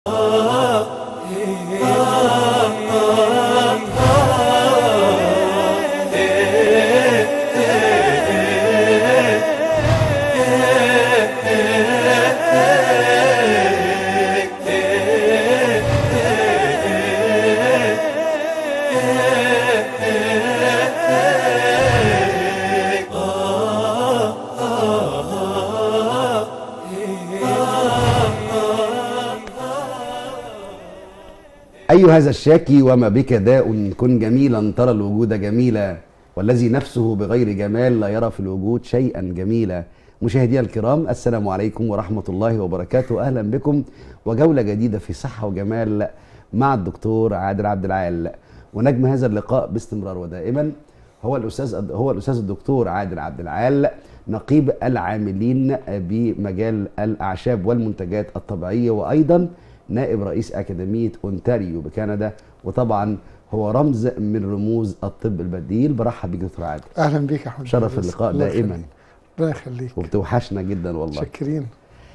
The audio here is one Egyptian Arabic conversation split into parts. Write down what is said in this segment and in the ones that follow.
أي هذا الشاكي وما بك داء كن جميلا ترى الوجود جميلا والذي نفسه بغير جمال لا يرى في الوجود شيئا جميلا مشاهدينا الكرام السلام عليكم ورحمة الله وبركاته أهلا بكم وجولة جديدة في صحة وجمال مع الدكتور عادل عبد العال ونجم هذا اللقاء باستمرار ودائما هو الأستاذ هو الأستاذ الدكتور عادل عبد العال نقيب العاملين بمجال الأعشاب والمنتجات الطبيعية وأيضا نائب رئيس أكاديمية أونتاريو بكندا وطبعا هو رمز من رموز الطب البديل برحب بيك دكتور عادل اهلا بيك يا حبيبي شرف اللقاء الله دائما يخليك. ربنا يخليك وبتوحشنا جدا والله شاكرين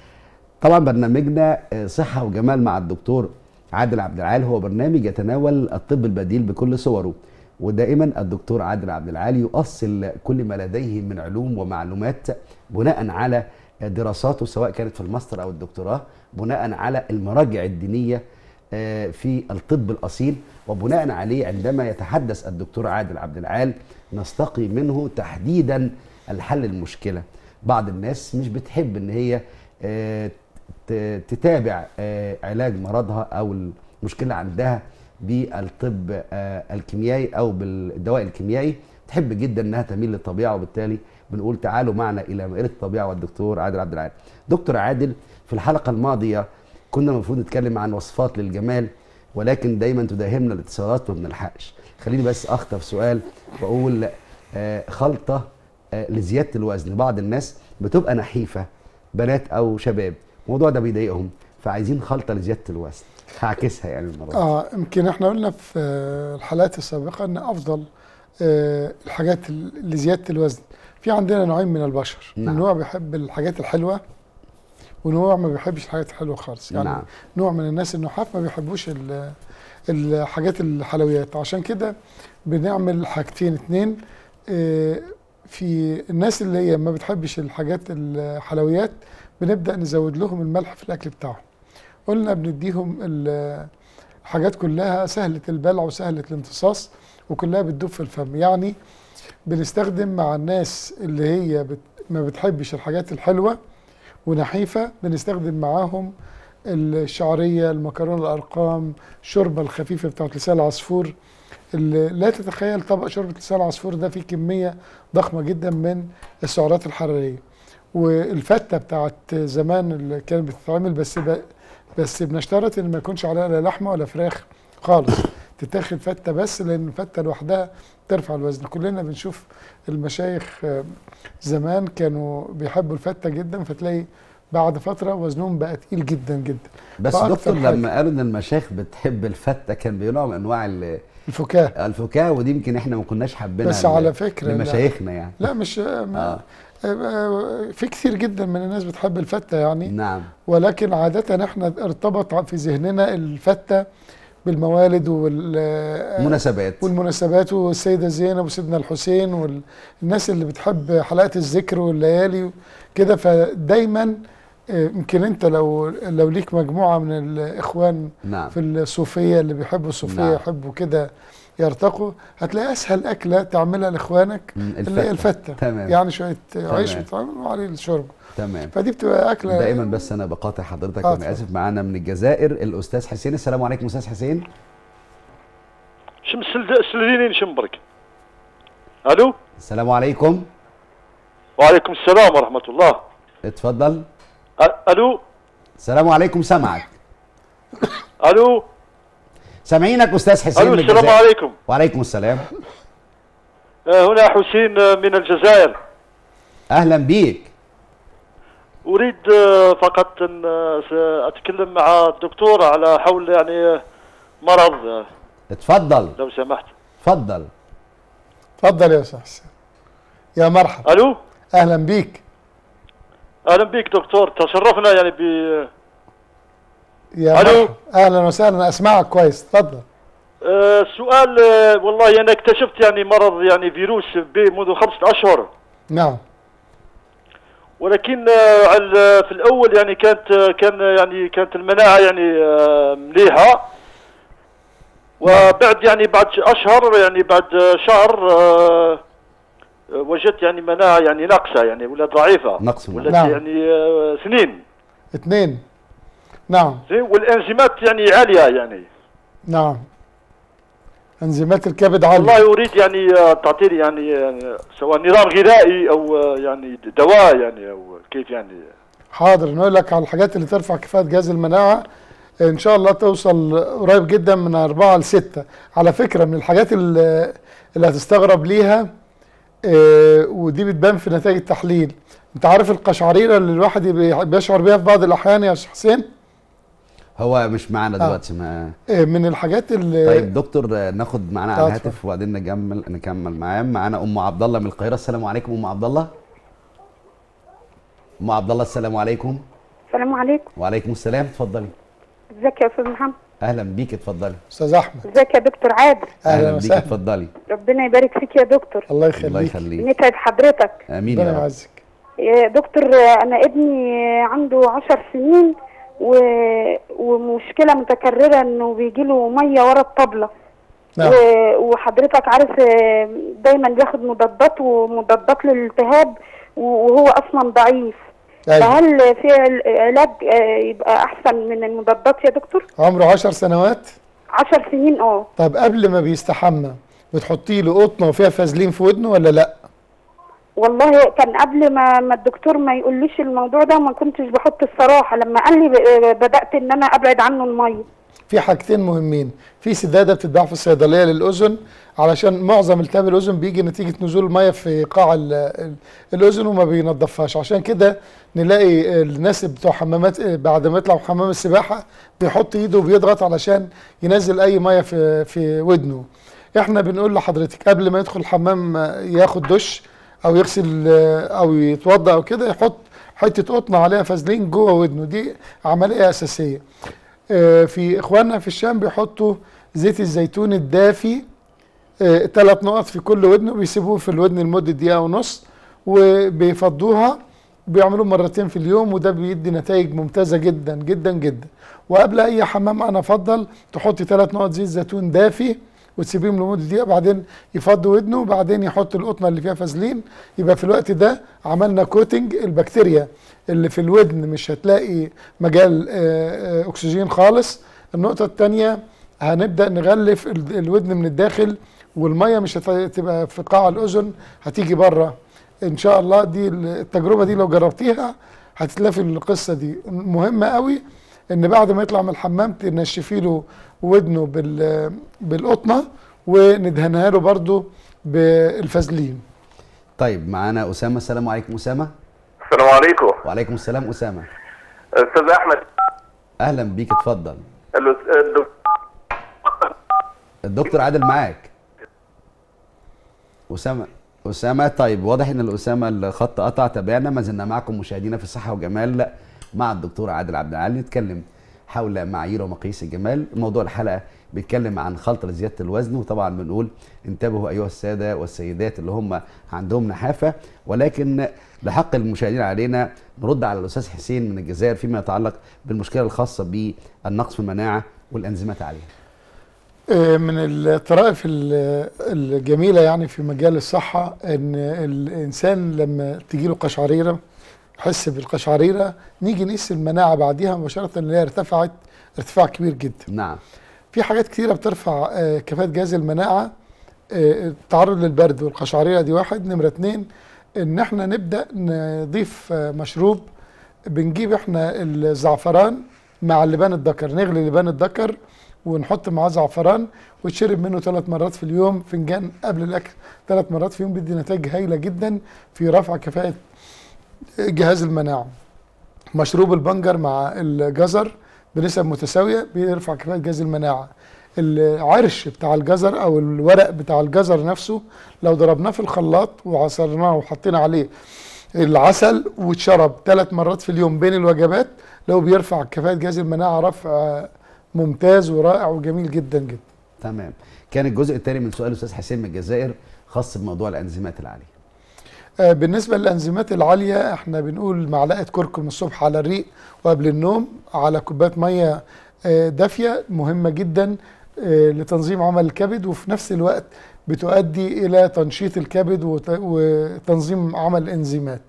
طبعا برنامجنا آه، صحة وجمال مع الدكتور عادل عبد العال هو برنامج يتناول الطب البديل بكل صوره ودائما الدكتور عادل عبد العال يؤصل كل ما لديه من علوم ومعلومات بناء على دراساته سواء كانت في الماستر او الدكتوراه بناء على المراجع الدينيه آه، في الطب الاصيل وبناء عليه عندما يتحدث الدكتور عادل عبد العال نستقي منه تحديدا الحل المشكله بعض الناس مش بتحب ان هي آه، ت- تتابع آه، علاج مرضها او المشكله عندها بالطب آه، الكيميائي او بالدواء الكيميائي تحب جدا انها تميل للطبيعه وبالتالي بنقول تعالوا معنا الى مائده الطبيعه والدكتور عادل عبد العال. دكتور عادل في الحلقه الماضيه كنا المفروض نتكلم عن وصفات للجمال ولكن دايما تداهمنا الاتصالات وما بنلحقش. خليني بس اخطف سؤال واقول آه، خلطه آه، لزياده الوزن بعض الناس بتبقى نحيفه بنات او شباب الموضوع ده بيضايقهم فعايزين خلطه لزياده الوزن هعكسها يعني المره دي. اه يمكن احنا قلنا في آه، الحلقات السابقه ان افضل آه، الحاجات ال- لزياده الوزن في عندنا نوعين من البشر نعم. نوع بيحب الحاجات الحلوه ونوع ما بيحبش الحاجات الحلوه خالص يعني نعم. نوع من الناس النحاف ما بيحبوش ال- الحاجات الحلويات عشان كده بنعمل حاجتين اتنين آه، في الناس اللي هي ما بتحبش الحاجات الحلويات بنبدأ نزود لهم الملح في الأكل بتاعهم قلنا بنديهم ال- الحاجات كلها سهلة البلع وسهلة الامتصاص وكلها بتدوب في الفم يعني بنستخدم مع الناس اللي هي بت ما بتحبش الحاجات الحلوة ونحيفة بنستخدم معاهم الشعرية المكرونة الأرقام الشوربة الخفيفة بتاعت لسان العصفور اللي لا تتخيل طبق شوربة لسان العصفور ده فيه كمية ضخمة جدا من السعرات الحرارية والفتة بتاعت زمان اللي كانت بتتعمل بس ب... بس بنشترط ان ما يكونش عليها لا لحمة ولا فراخ خالص تتاخد فتة بس لان الفتة لوحدها ترفع الوزن كلنا بنشوف المشايخ آه، زمان كانوا بيحبوا الفتة جدا فتلاقي بعد فترة وزنهم بقى تقيل جدا جدا بس فأكتر دكتور حاجة. لما قالوا ان المشايخ بتحب الفته كان بنوع من انواع ال- الفكاهة الفكاهه ودي يمكن احنا ما كناش حابينها بس ل- على فكرة لا. لمشايخنا يعني لا مش ما آه. آه، في كثير جدا من الناس بتحب الفتة يعني نعم ولكن عادة احنا ارتبط في ذهننا الفتة بالموالد وال مناسبات والمناسبات والسيدة زينب وسيدنا الحسين والناس اللي بتحب حلقات الذكر والليالي كده فدايما آه، يمكن انت لو لو ليك مجموعة من الاخوان نعم في الصوفية اللي بيحبوا الصوفية نعم. يحبوا كده يرتقوا هتلاقي اسهل اكلة تعملها لاخوانك مم، اللي هي الفتة. الفتة تمام. يعني شوية عيش تمام. ويتعمل وعليه الشرب تمام فدي بتبقى اكلة دائما بس انا بقاطع حضرتك آه، وانا اتفضل. اسف معانا من الجزائر الاستاذ حسين السلام عليكم استاذ حسين شم سلد- سلديني نشمبرك الو السلام عليكم وعليكم السلام ورحمه الله اتفضل أ- الو السلام عليكم سامعك الو سامعينك استاذ حسين الو من السلام الجزائر. عليكم وعليكم السلام آه، هنا حسين آه، من الجزائر اهلا بيك اريد آه، فقط ان آه، س- اتكلم مع الدكتور على حول يعني آه، مرض آه، اتفضل لو سمحت اتفضل اتفضل يا استاذ حسين يا مرحبا الو اهلا بيك اهلا بك دكتور تشرفنا يعني ب يا ألو. مرحبا. اهلا وسهلا اسمعك كويس اتفضل آه، السؤال آه، والله انا اكتشفت يعني مرض يعني فيروس بي منذ خمسة اشهر نعم ولكن آه، على- في الاول يعني كانت آه، كان يعني كانت المناعه يعني آه، مليحه وبعد يعني بعد اشهر يعني بعد آه، شهر آه، آه، وجدت يعني مناعه يعني ناقصه يعني ولا ضعيفه نقص ولا نعم. يعني آه، سنين اثنين نعم زين والانزيمات يعني عاليه يعني نعم انزيمات الكبد عالية والله اريد يعني آه، تعطيني يعني آه، سواء نظام غذائي او آه، يعني دواء يعني او كيف يعني حاضر نقول لك على الحاجات اللي ترفع كفاءة جهاز المناعة ان شاء الله توصل قريب جدا من أربعة لستة على فكرة من الحاجات اللي, اللي هتستغرب ليها آه، ودي بتبان في نتائج التحليل انت عارف القشعريرة اللي الواحد يبقى- بيشعر بيها في بعض الاحيان يا شيخ حسين هو مش معانا آه. دلوقتي ما آه، من الحاجات اللي طيب دكتور آه، ناخد معانا على آه، الهاتف وبعدين نكمل نكمل معاه معانا ام عبد الله من القاهره السلام عليكم ام عبد الله ام عبد الله السلام عليكم السلام عليكم وعليكم السلام اتفضلي ازيك يا استاذ محمد اهلا بيك اتفضلي استاذ احمد ازيك يا دكتور عادل اهلا بيك وسهلا اتفضلي ربنا يبارك فيك يا دكتور الله الله يخليك يخليك نسعد حضرتك امين ربنا يا رب يعزك يا دكتور انا ابني عنده عشر سنين و... ومشكله متكرره انه بيجي له ميه ورا الطبله نعم و... وحضرتك عارف آه، دايما بياخد مضادات ومضادات للالتهاب وهو اصلا ضعيف أيوة. فهل في عل- علاج آه، يبقى احسن من المضادات يا دكتور عمره عشر سنوات عشر سنين اه طب قبل ما بيستحمى بتحطي له قطنه وفيها فازلين في ودنه ولا لا والله كان قبل ما ما الدكتور ما يقوليش الموضوع ده ما كنتش بحط الصراحه لما قال لي ب- بدات ان انا ابعد عنه الميه في حاجتين مهمين في سداده بتتباع في الصيدليه للاذن علشان معظم التهاب الاذن بيجي نتيجه نزول الميه في قاع ال- ال- الاذن وما بينضفهاش عشان كده نلاقي الناس بتوع حمامات بعد ما يطلعوا حمام السباحه بيحط ايده وبيضغط علشان ينزل اي ميه في في ودنه احنا بنقول لحضرتك قبل ما يدخل الحمام ياخد دش او يغسل او يتوضا او كده يحط حته قطنه عليها فازلين جوه ودنه دي عمليه اساسيه آه، في اخواننا في الشام بيحطوا زيت الزيتون الدافي ثلاث نقط في كل ودن وبيسيبوه في الودن لمده دقيقه ونص وبيفضوها بيعملوه مرتين في اليوم وده بيدي نتائج ممتازه جدا جدا جدا وقبل اي حمام انا افضل تحطي ثلاث نقط زيت زيتون دافي وتسيبيهم لمده دقيقه بعدين يفضوا ودنه وبعدين يحط القطنه اللي فيها فازلين يبقى في الوقت ده عملنا كوتنج البكتيريا اللي في الودن مش هتلاقي مجال آه، آه، اكسجين خالص النقطه الثانيه هنبدا نغلف ال- الودن من الداخل والميه مش هتبقى في قاع الاذن هتيجي بره ان شاء الله دي التجربه دي لو جربتيها هتتلافي القصه دي مهمه قوي ان بعد ما يطلع من الحمام تنشفي له ودنه بال بالقطنه وندهنها له برده بالفازلين طيب معانا اسامه السلام عليكم اسامه السلام عليكم وعليكم السلام اسامه استاذ احمد اهلا بيك اتفضل الأس- الدك- الدكتور عادل معاك اسامه اسامه طيب واضح ان الاسامه الخط قطع تابعنا ما زلنا معكم مشاهدينا في الصحه وجمال مع الدكتور عادل عبد العال نتكلم حول معايير ومقاييس الجمال موضوع الحلقه بيتكلم عن خلطه لزياده الوزن وطبعا بنقول انتبهوا ايها الساده والسيدات اللي هم عندهم نحافه ولكن لحق المشاهدين علينا نرد على الاستاذ حسين من الجزائر فيما يتعلق بالمشكله الخاصه بالنقص في المناعه والانزيمات عليها آه، من الطرائف ال- الجميلة يعني في مجال الصحة ان الانسان لما تجيله قشعريرة يحس بالقشعريرة نيجي نقيس المناعة بعديها مباشرة اللي هي ارتفعت ارتفاع كبير جدا نعم في حاجات كتيرة بترفع آه، كفاءة جهاز المناعة آه، التعرض للبرد والقشعريرة دي واحد نمرة اتنين ان احنا نبدأ نضيف آه، مشروب بنجيب احنا الزعفران مع لبان الذكر نغلي لبان الذكر ونحط معاه زعفران ويتشرب منه ثلاث مرات في اليوم فنجان قبل الاكل ثلاث مرات في اليوم بيدي نتائج هايله جدا في رفع كفاءه جهاز المناعه مشروب البنجر مع الجزر بنسب متساويه بيرفع كفاءه جهاز المناعه العرش بتاع الجزر او الورق بتاع الجزر نفسه لو ضربناه في الخلاط وعصرناه وحطينا عليه العسل واتشرب ثلاث مرات في اليوم بين الوجبات لو بيرفع كفاءة جهاز المناعة رفع ممتاز ورائع وجميل جدا جدا تمام كان الجزء الثاني من سؤال الاستاذ حسين من الجزائر خاص بموضوع الانزيمات العاليه آه، بالنسبة للأنزيمات العالية احنا بنقول معلقة كركم الصبح على الريق وقبل النوم على كوباية مية آه، دافية مهمة جدا آه، لتنظيم عمل الكبد وفي نفس الوقت بتؤدي إلى تنشيط الكبد وت- وتنظيم عمل الإنزيمات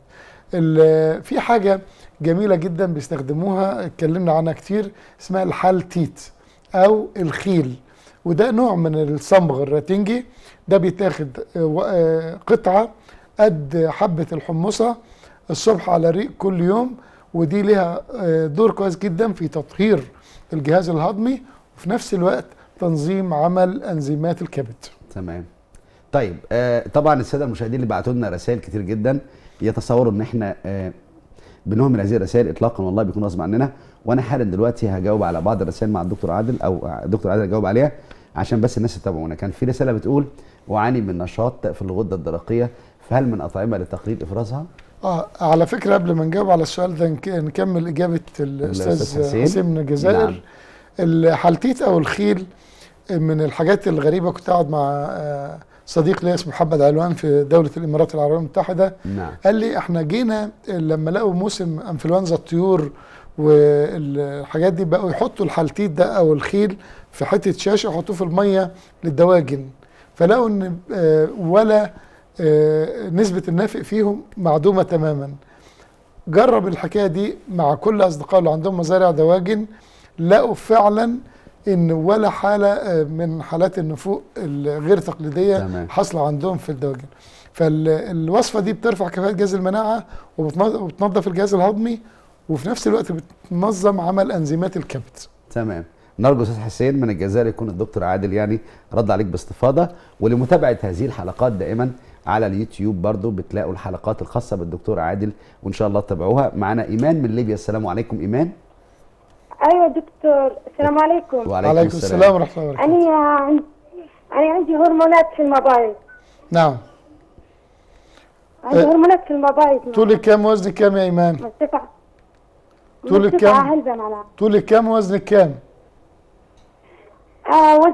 ال- في حاجة جميلة جدا بيستخدموها اتكلمنا عنها كتير اسمها الحالتيت أو الخيل وده نوع من الصمغ الراتنجي ده بيتاخد آه، و- آه، قطعة قد حبة الحمصة الصبح على الريق كل يوم ودي لها آه، دور كويس جدا في تطهير الجهاز الهضمي وفي نفس الوقت تنظيم عمل انزيمات الكبد تمام طيب آه طبعا الساده المشاهدين اللي بعتوا لنا رسائل كتير جدا يتصوروا ان احنا آه بنهمل هذه الرسائل اطلاقا والله بيكون غصب عننا وانا حالا دلوقتي هجاوب على بعض الرسائل مع الدكتور عادل او الدكتور عادل هجاوب عليها عشان بس الناس تتابعونا كان في رساله بتقول اعاني من نشاط في الغده الدرقيه فهل من اطعمه لتقليل افرازها؟ اه على فكره قبل ما نجاوب على السؤال ده نك- نكمل اجابه الأستاذ الاستاذ حسين. حسين من الجزائر نعم. الحالتيت او الخيل من الحاجات الغريبه كنت قاعد مع آه، صديق لي اسمه محمد علوان في دوله الامارات العربيه المتحده نعم قال لي احنا جينا لما لقوا موسم انفلونزا الطيور والحاجات دي بقوا يحطوا الحالتيت ده او الخيل في حته شاشه يحطوه في الميه للدواجن فلقوا ان آه، ولا آه، نسبه النافق فيهم معدومه تماما جرب الحكايه دي مع كل اصدقائه اللي عندهم مزارع دواجن لقوا فعلا ان ولا حاله آه، من حالات النفوق الغير تقليديه تمام. حاصله عندهم في الدواجن فالوصفه دي بترفع كفاءه جهاز المناعه وبتنظ- وبتنظف الجهاز الهضمي وفي نفس الوقت بتنظم عمل انزيمات الكبد تمام نرجو استاذ حسين من الجزائر يكون الدكتور عادل يعني رد عليك باستفاضه ولمتابعه هذه الحلقات دائما على اليوتيوب برضو بتلاقوا الحلقات الخاصه بالدكتور عادل وان شاء الله تتابعوها معنا ايمان من ليبيا السلام عليكم ايمان ايوه دكتور السلام عليكم وعليكم عليكم السلام ورحمه الله وبركاته انا عن- انا عندي هرمونات في المبايض نعم عندي أه. هرمونات في المبايض طولك كام وزنك كام يا ايمان مرتفعة طولك مرتفعة كام؟ هلبة معناها طولك كام وزنك كام آه وزن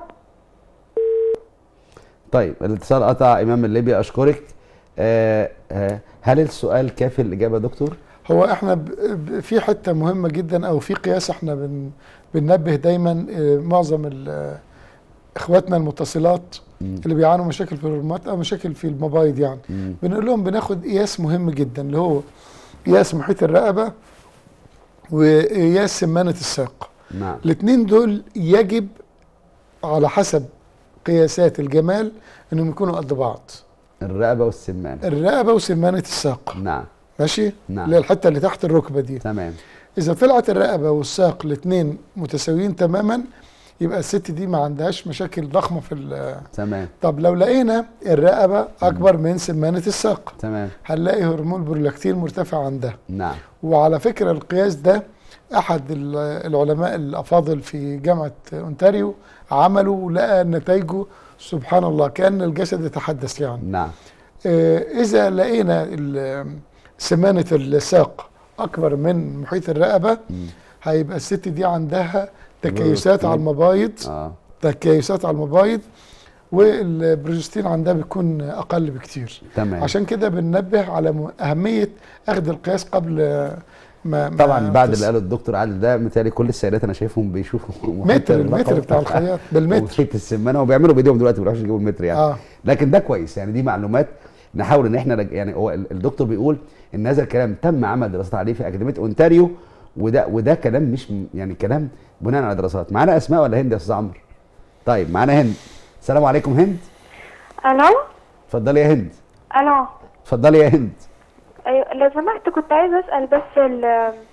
طيب الاتصال قطع ايمان من ليبيا اشكرك آه آه هل السؤال كافي الاجابه يا دكتور هو احنا ب- ب- في حته مهمه جدا او في قياس احنا بن بننبه دايما آه، معظم ال- آه، اخواتنا المتصلات مم. اللي بيعانوا مشاكل في الهرمونات او مشاكل في المبايض يعني مم. بنقول لهم بناخد قياس مهم جدا اللي هو قياس محيط الرقبه وقياس سمانه الساق نعم الاثنين دول يجب على حسب قياسات الجمال انهم يكونوا قد بعض الرقبه والسمان الرقبه وسمانه الساق نعم ماشي نعم. اللي هي الحته اللي تحت الركبه دي تمام اذا طلعت الرقبه والساق الاثنين متساويين تماما يبقى الست دي ما عندهاش مشاكل ضخمه في ال- تمام طب لو لقينا الرقبه اكبر من سمانه الساق تمام هنلاقي هرمون البرولاكتين مرتفع عندها نعم وعلى فكره القياس ده احد ال- العلماء الافاضل في جامعه اونتاريو عملوا لقى نتائجه سبحان الله كان الجسد يتحدث يعني نعم آه، اذا لقينا ال- سمانه الساق اكبر من محيط الرقبه مم. هيبقى الست دي عندها تكيسات برولاكتين. على المبايض اه تكيسات على المبايض والبروجستين عندها بيكون اقل بكتير تمام عشان كده بننبه على م- اهميه اخذ القياس قبل ما ما طبعا بعد تص- اللي قاله الدكتور عادل ده متهيألي كل السيدات انا شايفهم بيشوفوا محيط متر الرقبة المتر بتاع الخياط بالمتر ومحيط السمانه وبيعملوا بايديهم دلوقتي ما بيروحوش يجيبوا المتر يعني اه لكن ده كويس يعني دي معلومات نحاول ان احنا رج... يعني هو ال- الدكتور بيقول ان هذا الكلام تم عمل دراسات عليه في اكاديميه اونتاريو وده وده كلام مش م- يعني كلام بناء على دراسات معانا اسماء ولا هند يا استاذ عمرو طيب معانا هند السلام عليكم هند الو اتفضلي يا هند الو اتفضلي يا هند أيوة لو سمحت كنت عايزه اسال بس ال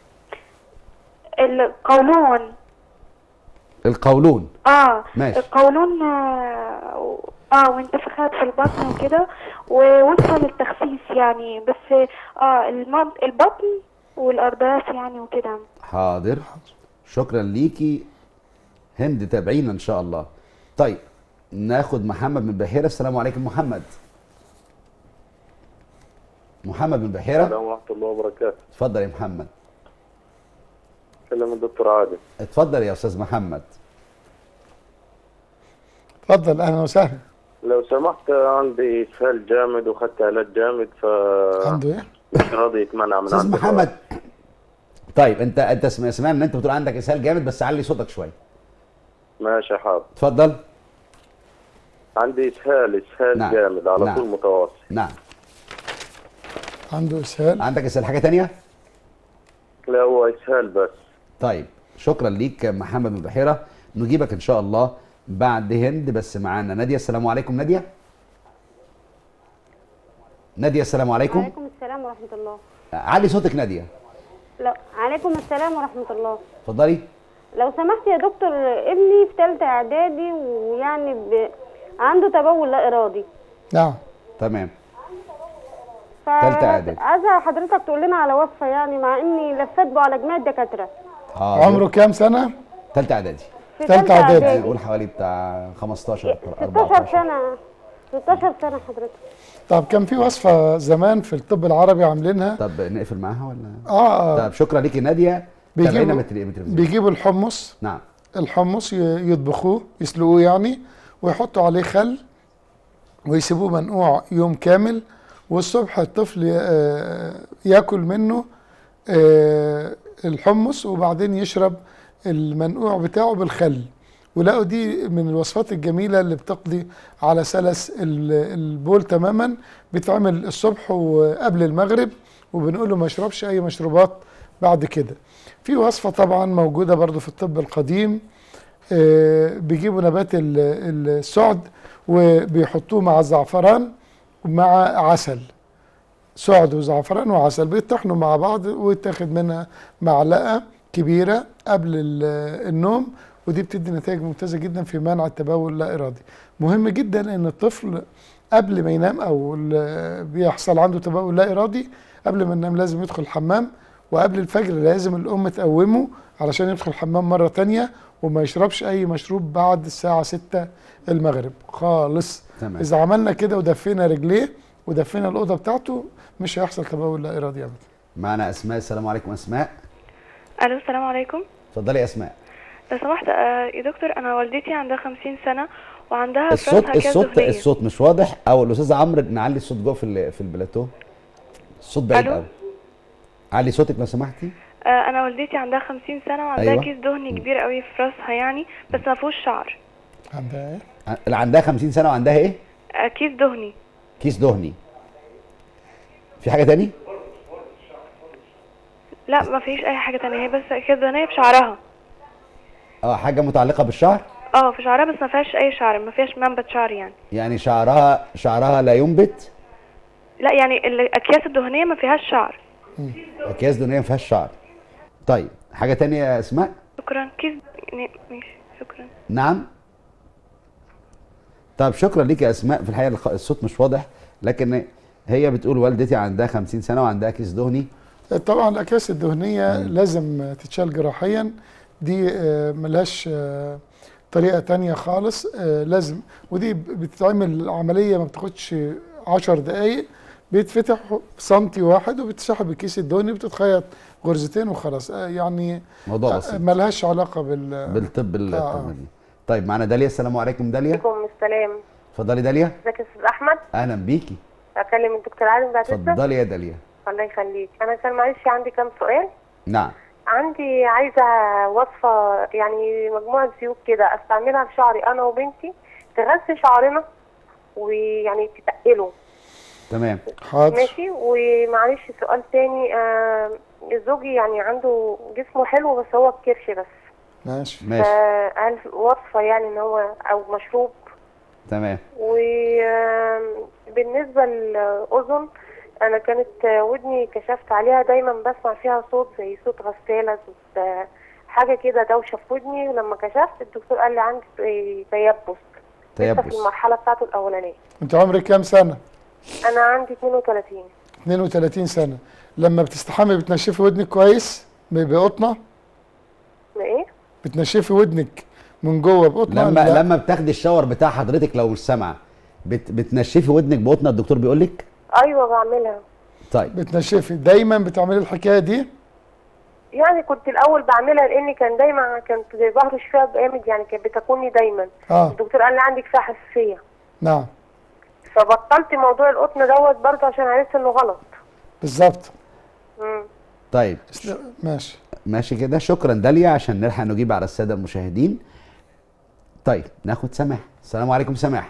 القولون القولون اه ماشي. القولون اه آه، وانتفاخات في البطن وكده ووصفه للتخسيس يعني بس اه المض... البطن والارداف يعني وكده حاضر شكرا ليكي هند تابعينا ان شاء الله طيب ناخد محمد من بحيره السلام عليكم محمد محمد من بحيره السلام ورحمة الله وبركاته اتفضل يا محمد كلم الدكتور عادل اتفضل يا استاذ محمد اتفضل اهلا وسهلا لو سمحت عندي اسهال جامد وخدت علاج جامد ف عنده ايه؟ مش راضي يتمنع من استاذ عندي محمد طيب انت انت سمع- سمعنا ان انت بتقول عندك اسهال جامد بس علي صوتك شويه ماشي حاضر اتفضل عندي اسهال اسهال نعم. جامد على نعم. طول متواصل نعم عنده اسهال عندك اسهال حاجه تانية لا هو اسهال بس طيب شكرا ليك محمد من بحيره نجيبك ان شاء الله بعد هند بس معانا ناديه السلام عليكم ناديه ناديه السلام عليكم وعليكم السلام ورحمة الله علي صوتك ناديه لا عليكم السلام ورحمة الله اتفضلي لو سمحت يا دكتور ابني في تالتة إعدادي ويعني ب... عنده تبول لا إرادي نعم تمام ف... تالتة إعدادي. عايزة حضرتك تقول لنا على وصفة يعني مع إني لفت به على جميع الدكاترة حاضر. عمره كام سنه؟ تالتة اعدادي في تالتة تالتة إعدادي. يعني نقول حوالي بتاع 15 16 14 سنة 16 سنة حضرتك طب كان في وصفه زمان في الطب العربي عاملينها طب نقفل معاها ولا اه, آه طب شكرا ليكي ناديه تابعينا بيجيبوا من التلي- من التلفزيون بيجيبوا الحمص نعم الحمص ي- يطبخوه يسلقوه يعني ويحطوا عليه خل ويسيبوه منقوع يوم كامل والصبح الطفل ي- آه، ياكل منه آه، الحمص وبعدين يشرب المنقوع بتاعه بالخل ولقوا دي من الوصفات الجميلة اللي بتقضي على سلس ال- البول تماما بتعمل الصبح وقبل المغرب وبنقول له ما يشربش أي مشروبات بعد كده في وصفة طبعا موجودة برضو في الطب القديم آه، بيجيبوا نبات ال- السعد وبيحطوه مع الزعفران ومع عسل سعد وزعفران وعسل بيطحنوا مع بعض ويتاخد منها معلقة كبيرة قبل ال- النوم ودي بتدي نتائج ممتازة جدا في منع التبول اللا إرادي مهم جدا ان الطفل قبل ما ينام او ال- بيحصل عنده تبول لا إرادي قبل ما ينام لازم يدخل الحمام وقبل الفجر لازم الأم تقومه علشان يدخل الحمام مرة تانية وما يشربش أي مشروب بعد الساعة 6 المغرب خالص تمام. إذا عملنا كده ودفينا رجليه ودفينا الأوضة بتاعته مش هيحصل تبول لا إرادي أبدا معنا اسماء السلام عليكم اسماء الو السلام عليكم اتفضلي يا اسماء لو سمحت آه، يا دكتور انا والدتي عندها خمسين سنة وعندها في الصوت راسها كده الصوت دهنية. الصوت مش واضح او الاستاذ عمرو نعلي الصوت جوه في ال- في البلاتو الصوت بعيد ألو؟ قوي علي صوتك لو سمحتي آه، انا والدتي عندها خمسين سنة وعندها أيوة. كيس دهني كبير قوي في راسها يعني بس ما فيهوش شعر عندها إيه؟ ع- اللي عندها 50 سنه وعندها ايه آه، كيس دهني كيس دهني في حاجه تاني لا ما فيش اي حاجة تانية هي بس كيس دهنية في شعرها اه حاجه متعلقه بالشعر اه في شعرها بس ما فيهاش اي شعر ما فيهاش منبت شعر يعني يعني شعرها شعرها لا ينبت لا يعني ال- الاكياس الدهنية ما فيهاش شعر اكياس دهنيه ما فيهاش شعر طيب حاجه تانية يا اسماء شكرا كيس ن- ماشي شكرا نعم طيب شكرا ليك يا اسماء في الحقيقه الخ- الصوت مش واضح لكن هي بتقول والدتي عندها 50 سنه وعندها كيس دهني طبعا الأكياس الدهنية لازم تتشال جراحيا دي آه، ملهاش آه، طريقة تانية خالص آه، لازم ودي ب- بتتعمل عملية ما بتاخدش عشر دقايق بيتفتح سنتي واحد وبتسحب الكيس الدهني بتتخيط غرزتين وخلاص آه، يعني موضوع آه، بسيط ملهاش علاقة بال بالطب ال- آه. التمريني طيب معنا داليا السلام عليكم داليا عليكم السلام اتفضلي داليا ازيك يا استاذ احمد اهلا بيكي اكلم الدكتور عادل بعد اذنك اتفضلي يا داليا الله يخليك انا كان معلش عندي كام سؤال نعم عندي عايزه وصفه يعني مجموعه زيوت كده استعملها في شعري انا وبنتي تغذي شعرنا ويعني تتقله تمام حاضر ماشي ومعلش سؤال تاني آه زوجي يعني عنده جسمه حلو بس هو الكرش بس ماشي ماشي فهل وصفه يعني ان هو او مشروب تمام وبالنسبة للأذن أنا كانت ودني كشفت عليها دايما بسمع فيها صوت زي صوت غسالة صوت آه، حاجة كده دوشة في ودني ولما كشفت الدكتور قال لي عندي تيبس لسه في تيبس المرحلة بتاعته الأولانية انت عمرك كام سنة؟ أنا عندي 32 32 سنة لما بتستحمي بتنشفي ودنك كويس ب- بقطنة إيه؟ بتنشفي ودنك من جوه بقطنة لما لا. لما بتاخدي الشاور بتاع حضرتك لو مش سامعه بت بتنشفي ودنك بقطنه الدكتور بيقول لك أيوة بعملها طيب بتنشفي دايما بتعملي الحكايه دي يعني كنت الاول بعملها لاني كان دايما كنت بهرش فيها جامد يعني كانت بتاكلني دايما اه الدكتور قال لي عندك فيها حساسيه نعم فبطلت موضوع القطن دوت برضه عشان عرفت انه غلط بالظبط مم. طيب ماشي ماشي كده شكرا داليا عشان نلحق نجيب على الساده المشاهدين طيب ناخد سماح السلام عليكم سماح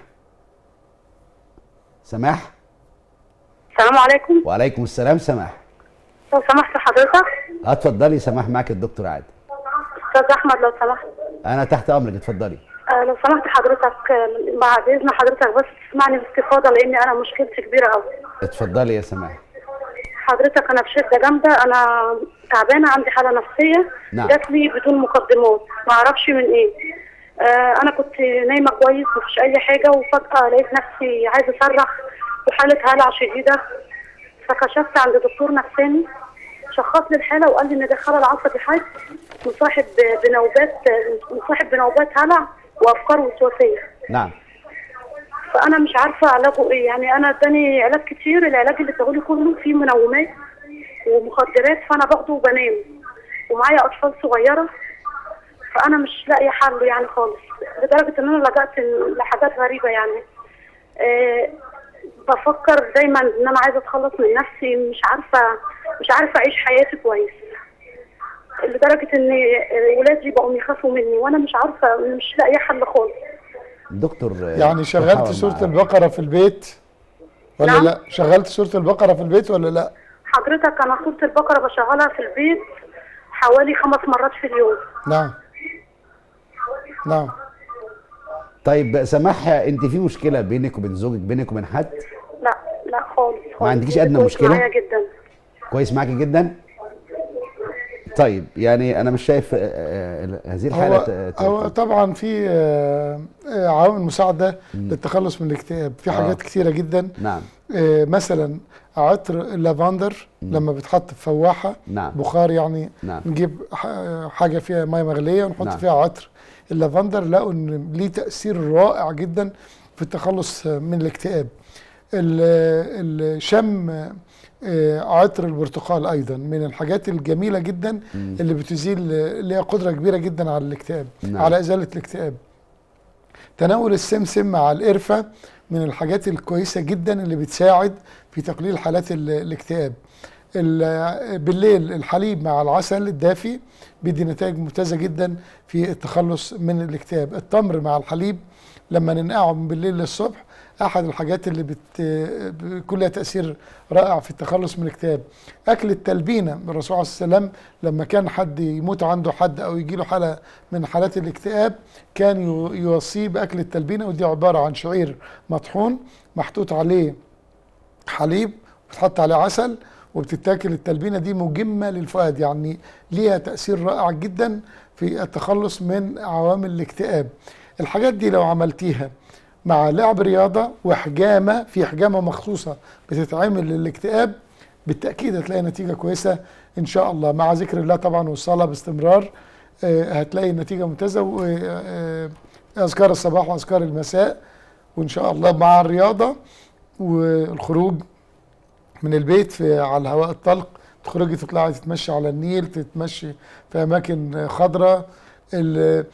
سماح السلام عليكم وعليكم السلام سماح لو سمحت حضرتك اتفضلي سماح معاك الدكتور عادل استاذ احمد لو سمحت انا تحت امرك اتفضلي آه، لو سمحت حضرتك آه، بعد اذن حضرتك بس تسمعني باستفاضه لان انا مشكلتي كبيره قوي اتفضلي يا سماح حضرتك انا بشده جامده انا تعبانه عندي حاله نفسيه نعم. جات لي بدون مقدمات ما اعرفش من ايه آه انا كنت نايمه كويس مفيش اي حاجه وفجاه لقيت نفسي عايزه اصرخ وحاله هلع شديده فكشفت عند دكتور نفساني شخص لي الحاله وقال لي ان ده خلل عصبي حاد مصاحب بنوبات مصاحب بنوبات هلع وافكار وسواسيه نعم فانا مش عارفه علاجه ايه يعني انا اداني علاج كتير العلاج اللي اداهولي كله فيه منومات ومخدرات فانا باخده وبنام ومعايا اطفال صغيره فانا مش لاقيه حل يعني خالص لدرجه ان انا لجأت لحاجات غريبه يعني أه بفكر دايما ان انا عايزه اتخلص من نفسي مش عارفه مش عارفه اعيش حياتي كويس لدرجه ان ولادي بقوا يخافوا مني وانا مش عارفه مش لاقيه حل خالص دكتور آه، يعني شغلت تحاول سوره معاها. البقره في البيت ولا نعم. لا شغلت سوره البقره في البيت ولا لا حضرتك انا سوره البقره بشغلها في البيت حوالي خمس مرات في اليوم نعم نعم طيب سماح انت في مشكله بينك وبين زوجك بينك وبين حد لا لا خالص خالص عندكيش أدنى كويس مشكلة؟ معايا جدا كويس معاكي جدا طيب يعني انا مش شايف آه، آه، هذه الحاله هو, ت- ت- هو طبعا في آه، آه، عوامل مساعده للتخلص من الاكتئاب في آه. حاجات كتيره جدا نعم آه، مثلا عطر اللافندر لما بيتحط في فواحه نعم. بخار يعني نعم. نجيب ح- حاجه فيها ميه مغليه ونحط نعم. فيها عطر اللافندر لقوا ان ليه تاثير رائع جدا في التخلص من الاكتئاب ال- الشم آه، عطر البرتقال ايضا من الحاجات الجميله جدا اللي بتزيل ليها قدره كبيره جدا على الاكتئاب نعم. على ازاله الاكتئاب تناول السمسم مع القرفة من الحاجات الكويسة جدا اللي بتساعد في تقليل حالات ال- الاكتئاب ال- بالليل الحليب مع العسل الدافي بيدي نتائج ممتازة جدا في التخلص من الاكتئاب التمر مع الحليب لما ننقعه من بالليل للصبح احد الحاجات اللي بت... بيكون لها تاثير رائع في التخلص من الاكتئاب اكل التلبينه الرسول عليه السلام لما كان حد يموت عنده حد او يجي له حاله من حالات الاكتئاب كان يو- يوصيه باكل التلبينه ودي عباره عن شعير مطحون محطوط عليه حليب بتحط عليه عسل وبتتاكل التلبينه دي مجمه للفؤاد يعني ليها تاثير رائع جدا في التخلص من عوامل الاكتئاب الحاجات دي لو عملتيها مع لعب رياضه وحجامه في حجامه مخصوصه بتتعمل للاكتئاب بالتاكيد هتلاقي نتيجه كويسه ان شاء الله مع ذكر الله طبعا والصلاه باستمرار آه، هتلاقي نتيجه ممتازه واذكار الصباح واذكار المساء وان شاء الله مع الرياضه والخروج من البيت في على الهواء الطلق تخرجي تطلعي تتمشي على النيل تتمشي في اماكن خضراء ال-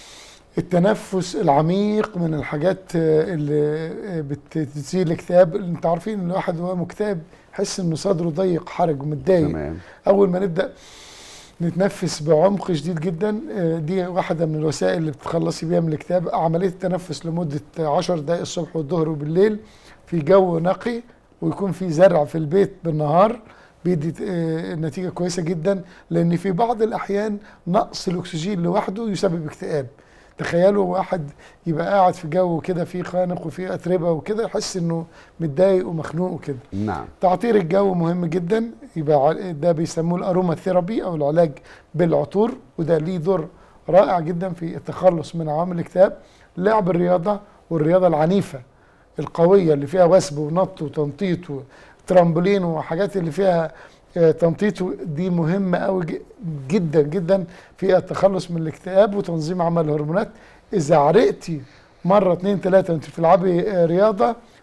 التنفس العميق من الحاجات اللي بتزيل الاكتئاب انت عارفين ان الواحد وهو مكتئب يحس ان صدره ضيق حرج ومتضايق تمام اول ما نبدا نتنفس بعمق شديد جدا آه، دي واحده من الوسائل اللي بتخلصي بيها من الاكتئاب عمليه التنفس لمده 10 دقائق الصبح والظهر وبالليل في جو نقي ويكون في زرع في البيت بالنهار بيدي آه، نتيجه كويسه جدا لان في بعض الاحيان نقص الاكسجين لوحده يسبب اكتئاب تخيلوا واحد يبقى قاعد في جو كده فيه خانق وفيه اتربه وكده يحس انه متضايق ومخنوق وكده نعم تعطير الجو مهم جدا يبقى ع- ده بيسموه الاروما ثيرابي او العلاج بالعطور وده ليه دور رائع جدا في التخلص من عوامل الاكتئاب لعب الرياضه والرياضه العنيفه القويه اللي فيها وثب ونط وتنطيط وترامبولين وحاجات اللي فيها آه، تنطيط دي مهمه قوي ج- جدا جدا في التخلص من الاكتئاب وتنظيم عمل الهرمونات اذا عرقتي مره اتنين تلاته وانت بتلعبي آه، رياضه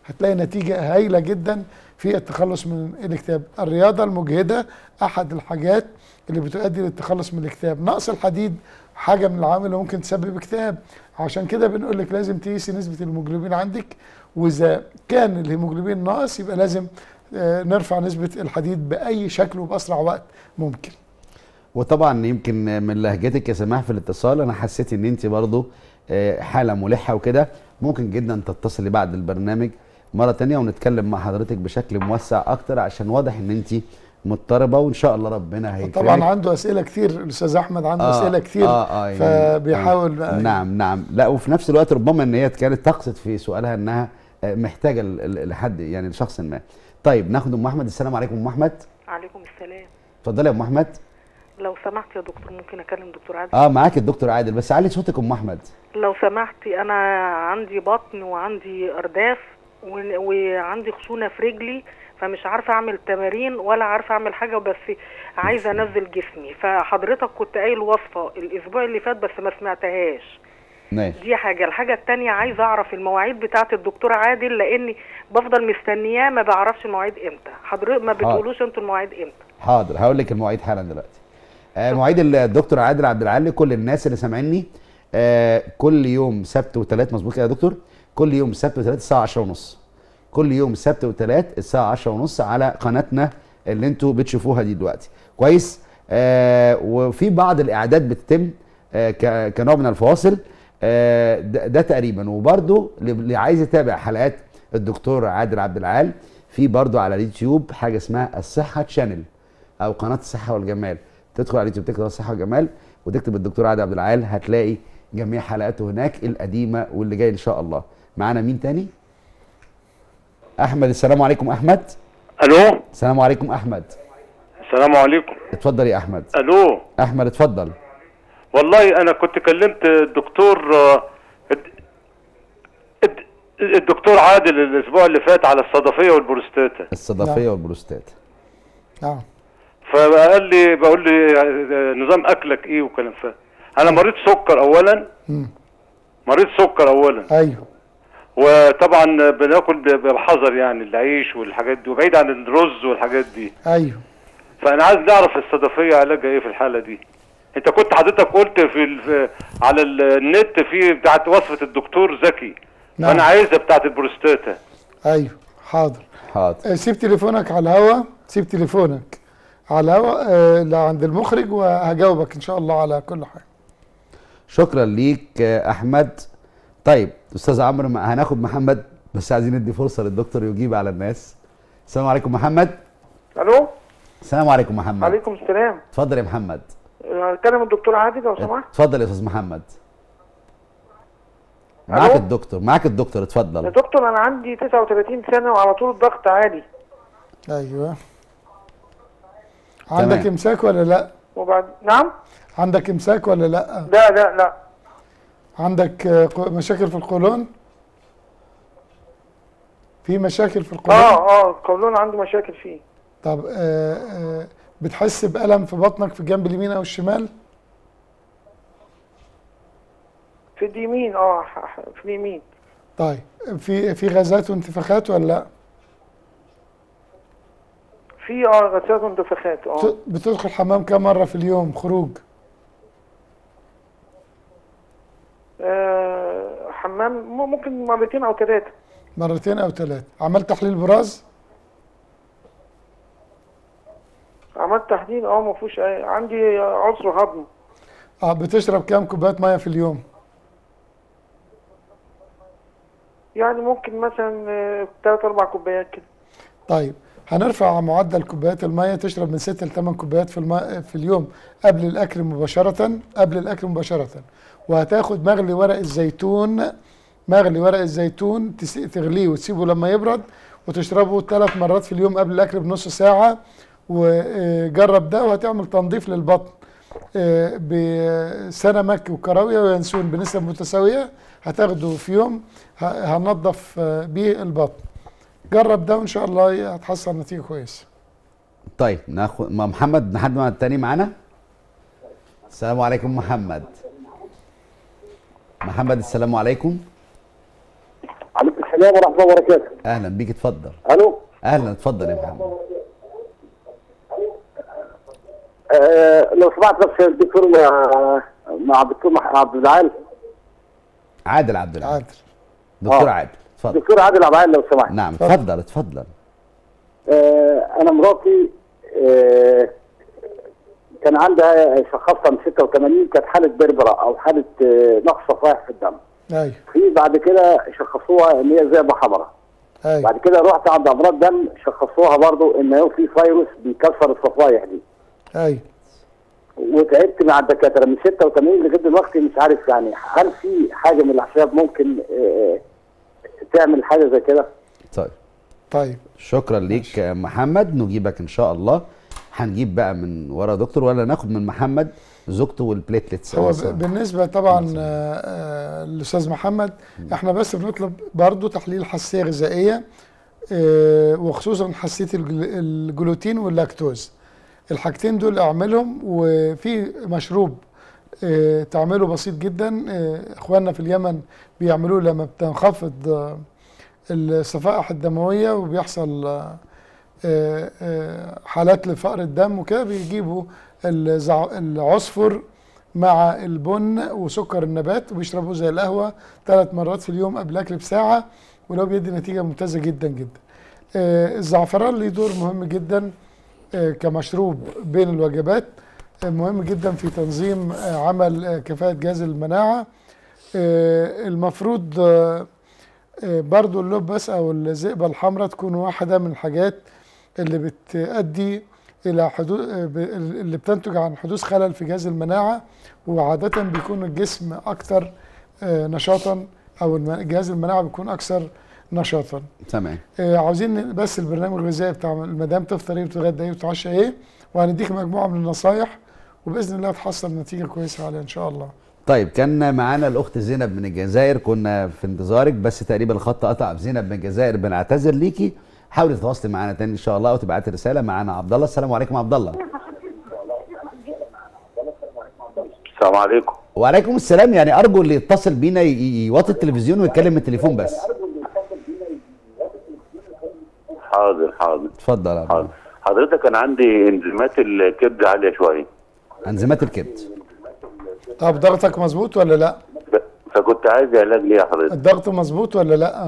هتلاقي نتيجه هايله جدا في التخلص من الاكتئاب الرياضه المجهده احد الحاجات اللي بتؤدي للتخلص من الاكتئاب نقص الحديد حاجه من العوامل اللي ممكن تسبب اكتئاب عشان كده بنقول لك لازم تقيسي نسبه الهيموجلوبين عندك واذا كان الهيموجلوبين ناقص يبقى لازم آه، نرفع نسبه الحديد باي شكل وباسرع وقت ممكن وطبعا يمكن من لهجتك يا سماح في الاتصال انا حسيت ان انت برضو آه، حاله ملحه وكده ممكن جدا تتصلي بعد البرنامج مره تانية ونتكلم مع حضرتك بشكل موسع اكتر عشان واضح ان انت مضطربه وان شاء الله ربنا هيكرمك طبعا عنده اسئله كتير الاستاذ احمد عنده آه، اسئله كتير آه، آه، يعني- فبيحاول آه، بقى نعم نعم لا وفي نفس الوقت ربما ان هي كانت تقصد في سؤالها انها آه، محتاجه ل- ل- لحد يعني لشخص ما طيب ناخد ام احمد السلام عليكم ام احمد عليكم السلام اتفضلي يا ام احمد لو سمحت يا دكتور ممكن اكلم دكتور عادل اه معاك الدكتور عادل بس علي صوتك ام احمد لو سمحتي انا عندي بطن وعندي ارداف و- وعندي خشونه في رجلي فمش عارفه اعمل تمارين ولا عارفه اعمل حاجه بس عايزه انزل جسمي فحضرتك كنت قايل وصفه الاسبوع اللي فات بس ما سمعتهاش ماشي دي حاجه الحاجه التانية عايزه اعرف المواعيد بتاعه الدكتور عادل لاني بفضل مستنياه ما بعرفش المواعيد امتى حضرتك ما بتقولوش انتوا المواعيد امتى حاضر هقول لك المواعيد حالا دلوقتي آه مواعيد الدكتور عادل عبد العال كل الناس اللي سامعيني آه كل يوم سبت وثلاث مظبوط كده يا دكتور كل يوم سبت وثلاث الساعه 10 ونص كل يوم سبت وثلاث الساعه 10 ونص على قناتنا اللي انتوا بتشوفوها دي دلوقتي كويس آه وفي بعض الاعداد بتتم آه ك- كنوع من الفواصل آه ده, ده تقريبا وبرده اللي عايز يتابع حلقات الدكتور عادل عبد العال في برضه على اليوتيوب حاجه اسمها الصحه تشانل او قناه الصحه والجمال تدخل على اليوتيوب تكتب الصحه والجمال وتكتب الدكتور عادل عبد العال هتلاقي جميع حلقاته هناك القديمه واللي جاي ان شاء الله معانا مين تاني احمد السلام عليكم احمد الو السلام عليكم احمد السلام عليكم اتفضل يا احمد الو احمد اتفضل والله انا كنت كلمت الدكتور آه، الد- الد- الدكتور عادل الاسبوع اللي فات على الصدفيه والبروستاتا الصدفيه والبروستات نعم فقال لي بقول لي آه، نظام اكلك ايه وكلام ف انا مريض سكر اولا مم. مريض سكر اولا ايوه وطبعا بناكل ب- بحذر يعني العيش والحاجات دي وبعيد عن الرز والحاجات دي ايوه فانا عايز نعرف الصدفيه علاجها ايه في الحاله دي انت كنت حضرتك قلت في, ال- في على ال- النت في بتاعت وصفه الدكتور زكي نعم. فانا عايزها بتاعت البروستاتا ايوه حاضر حاضر آه، سيب تليفونك على الهوا سيب تليفونك على الهوا آه، لا عند المخرج وهجاوبك ان شاء الله على كل حاجه شكرا ليك آه، احمد طيب استاذ عمرو ما- هناخد محمد بس عايزين ندي فرصه للدكتور يجيب على الناس السلام عليكم محمد الو السلام عليكم محمد عليكم السلام اتفضل يا محمد كلم الدكتور عادل لو سمحت اتفضل يا استاذ محمد معاك ألو؟ الدكتور معاك الدكتور يا اتفضل دكتور انا عندي 39 سنه وعلى طول الضغط عالي ايوه عندك تمام. امساك ولا لا وبعد نعم عندك امساك ولا لا لا لا لا عندك آه، ق- مشاكل في القولون في مشاكل في القولون اه اه القولون عنده مشاكل فيه طب آه آه بتحس بألم في بطنك في الجنب اليمين او الشمال في اليمين اه ح- ح- في اليمين طيب في في غازات وانتفاخات ولا لا في اه غازات وانتفاخات اه بت- بتدخل حمام كم مرة في اليوم خروج آه، حمام م- ممكن مرتين او ثلاثه مرتين او ثلاثة عملت تحليل براز عملت تحليل اه ما فيهوش أي- عندي عسر هضم اه بتشرب كام كوباية مية في اليوم يعني ممكن مثلا ثلاث اربع كوبايات كده طيب هنرفع معدل كوبايات المية تشرب من 6 ل 8 كوبايات في الماء في اليوم قبل الأكل مباشرة قبل الأكل مباشرة وهتاخد مغلي ورق الزيتون مغلي ورق الزيتون تس- تغليه وتسيبه لما يبرد وتشربه ثلاث مرات في اليوم قبل الأكل بنص ساعة وجرب ده وهتعمل تنظيف للبطن آه، بسنمك وكراوية وينسون بنسب متساوية هتاخده في يوم ه- هننظف آه، بيه البطن جرب ده وان شاء الله هتحصل نتيجه كويسه طيب ناخد ما محمد حد مع التاني معانا السلام عليكم محمد محمد السلام عليكم عليكم السلام السلام ورحمه الله وبركاته اهلا بيك اتفضل الو اهلا اتفضل يا محمد آه لو سمحت بس الدكتور مع مع الدكتور مح- عبد العال عادل عبد العال عادل دكتور آه. عادل اتفضل دكتور عادل عبد العال لو سمحت نعم اتفضل اتفضل آه انا مراتي آه كان عندها شخصها من 86 كانت حاله بربره او حاله آه نقص صفائح في الدم ايوه في بعد كده شخصوها ان هي ذئبه حمراء ايوه بعد كده رحت عند امراض دم شخصوها برضو ان هو في فيروس بيكسر الصفائح دي ايوه وتعبت مع الدكاتره من 86 لغايه دلوقتي مش عارف يعني هل في حاجه من الاحساب ممكن آه، تعمل حاجه زي كده؟ طيب طيب شكرا ليك يا محمد نجيبك ان شاء الله هنجيب بقى من ورا دكتور ولا ناخد من محمد زوجته والبليتلتس هو ب- بالنسبه طبعا آه، آه، الاستاذ محمد احنا بس بنطلب برضو تحليل حساسيه غذائيه آه، وخصوصا حساسيه الجل- الجلوتين واللاكتوز الحاجتين دول اعملهم وفي مشروب آه، تعمله بسيط جدا آه، اخواننا في اليمن بيعملوه لما بتنخفض آه، الصفائح الدمويه وبيحصل آه، آه، آه، حالات لفقر الدم وكده بيجيبوا الزع- العصفر مع البن وسكر النبات وبيشربوه زي القهوه ثلاث مرات في اليوم قبل الاكل بساعه ولو بيدي نتيجه ممتازه جدا جدا. آه، الزعفران ليه دور مهم جدا آه، كمشروب بين الوجبات آه، مهم جدا في تنظيم آه، عمل آه، كفاءه جهاز المناعه آه، المفروض آه، آه، برضو اللبس او الذئبه الحمراء تكون واحده من الحاجات اللي بتؤدي الى حدوث اللي بتنتج عن حدوث خلل في جهاز المناعه وعاده بيكون الجسم اكثر آه، نشاطا او الم- جهاز المناعه بيكون اكثر نشاطا تمام آه، عاوزين بس البرنامج الغذائي بتاع المدام تفطر ايه وتتغدى ايه وتتعشى ايه وهنديك مجموعه من النصايح وباذن الله تحصل نتيجه كويسه عليها ان شاء الله طيب كان معانا الاخت زينب من الجزائر كنا في انتظارك بس تقريبا الخط قطع في زينب من الجزائر بنعتذر ليكي حاولي تتواصلي معانا تاني ان شاء الله او تبعتي رساله معانا عبد الله السلام عليكم عبد الله السلام عليكم وعليكم السلام يعني ارجو اللي يتصل بينا ي- ي- يوطي التلفزيون ويتكلم من التليفون بس حاضر حاضر اتفضل يا عبد حاضر حضرتك انا عندي انزيمات الكبد عاليه شويه انزيمات الكبد طب ضغطك مظبوط ولا لا فكنت عايز علاج ليه يا حضرتك الضغط مظبوط ولا لا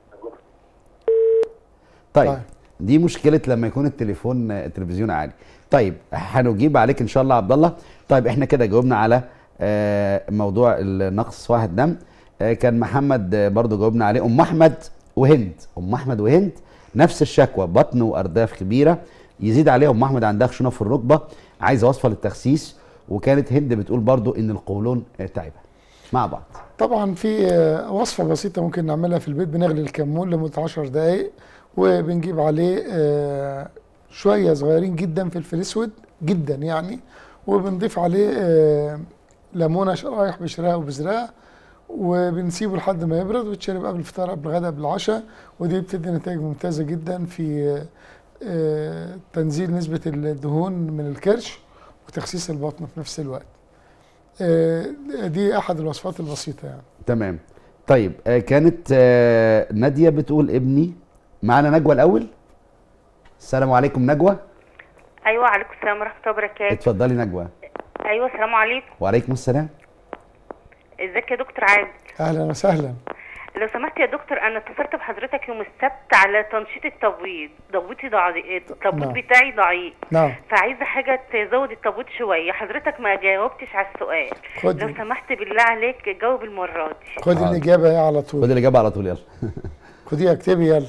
طيب دي مشكله لما يكون التليفون التلفزيون عالي طيب هنجيب عليك ان شاء الله يا عبد الله طيب احنا كده جاوبنا على آه، موضوع النقص واحد دم آه، كان محمد آه، برضو جاوبنا عليه ام احمد وهند ام احمد وهند نفس الشكوى بطن وارداف كبيره يزيد عليها ام احمد عندها خشونه في الركبه عايزه وصفه للتخسيس وكانت هند بتقول برضو ان القولون آه، تعبها مع بعض طبعا في آه، وصفه بسيطه ممكن نعملها في البيت بنغلي الكمون لمده 10 دقائق وبنجيب عليه آه، شويه صغيرين جدا فلفل اسود جدا يعني وبنضيف عليه آه، ليمونه شرايح بشراها وبذرها وبنسيبه لحد ما يبرد ويتشرب قبل الفطار قبل الغداء قبل العشاء ودي بتدي نتائج ممتازه جدا في آه، آه، تنزيل نسبه الدهون من الكرش وتخسيس البطن في نفس الوقت آه، دي احد الوصفات البسيطه يعني تمام طيب آه، كانت آه، ناديه بتقول ابني معانا نجوى الاول السلام عليكم نجوى ايوه عليكم السلام ورحمه الله وبركاته اتفضلي نجوى ايوه السلام عليكم وعليكم السلام ازيك يا دكتور عادل اهلا وسهلا لو سمحت يا دكتور انا اتصلت بحضرتك يوم السبت على تنشيط التبويض تبويضي ضعيف التبويض نعم. بتاعي ضعيف نعم فعايزه حاجه تزود التبويض شويه حضرتك ما جاوبتش على السؤال خد. لو سمحت بالله عليك جاوب المره دي خد الاجابه ايه على طول خد الاجابه على طول يلا خديها اكتبي يلا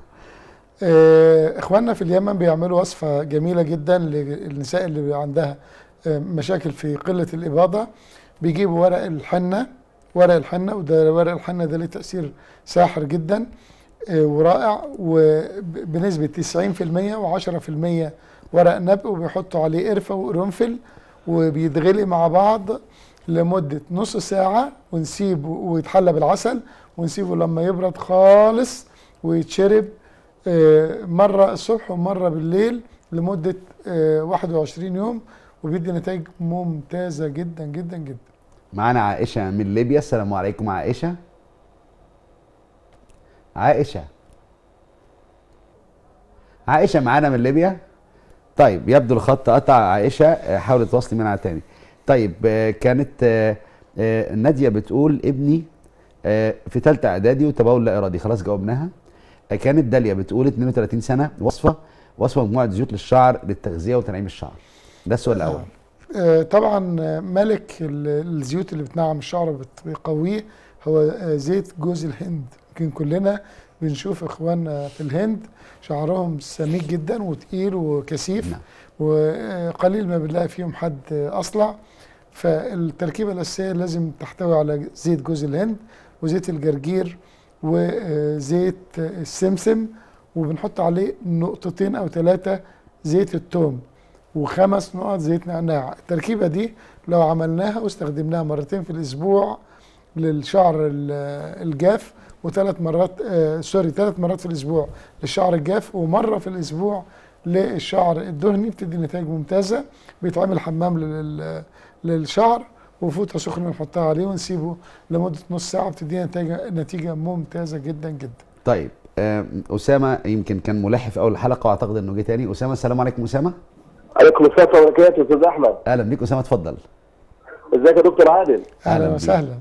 آه، اخواننا في اليمن بيعملوا وصفه جميله جدا للنساء اللي بيبقى عندها آه، مشاكل في قله الاباضه بيجيبوا ورق الحنه ورق الحنه وده ورق الحنه ده له تاثير ساحر جدا آه، ورائع وبنسبه 90% و10% ورق نبق وبيحطوا عليه قرفه وقرنفل وبيتغلي مع بعض لمده نص ساعه ونسيبه ويتحلى بالعسل ونسيبه لما يبرد خالص ويتشرب آه، مرة الصبح ومرة بالليل لمدة آه، 21 يوم وبيدي نتائج ممتازة جدا جدا جدا معانا عائشه من ليبيا السلام عليكم عائشه عائشه عائشه معانا من ليبيا طيب يبدو الخط قطع عائشه آه، حاولي تواصلي معنا تاني طيب آه، كانت آه، آه، ناديه بتقول ابني آه، في ثالثه اعدادي وتبول لا ارادي خلاص جاوبناها آه، كانت داليا بتقول 32 سنه وصفه وصفه مجموعه زيوت للشعر للتغذيه وتنعيم الشعر ده السؤال الاول آه، طبعا آه، ملك ال- الزيوت اللي بتنعم الشعر وبت- بيقويه هو آه، زيت جوز الهند يمكن كلنا بنشوف اخواننا في الهند شعرهم سميك جدا وتقيل وكثيف نعم. وقليل ما بنلاقي فيهم حد آه، اصلع فالتركيبه الاساسيه لازم تحتوي على زيت جوز الهند وزيت الجرجير وزيت السمسم وبنحط عليه نقطتين او ثلاثه زيت الثوم وخمس نقط زيت نعناع التركيبه دي لو عملناها واستخدمناها مرتين في الاسبوع للشعر ال- الجاف وثلاث مرات آه سوري ثلاث مرات في الاسبوع للشعر الجاف ومره في الاسبوع للشعر الدهني بتدي نتائج ممتازه بيتعمل حمام لل- للشعر وفوطه سخنه نحطها عليه ونسيبه لمده نص ساعه بتدينا نتيجه نتيجه ممتازه جدا جدا طيب آه، اسامه يمكن كان ملح في اول الحلقه واعتقد انه جه تاني اسامه السلام عليكم اسامه عليكم السلام وبركاته يا استاذ احمد اهلا بيك اسامه اتفضل ازيك يا دكتور عادل اهلا بيك. وسهلا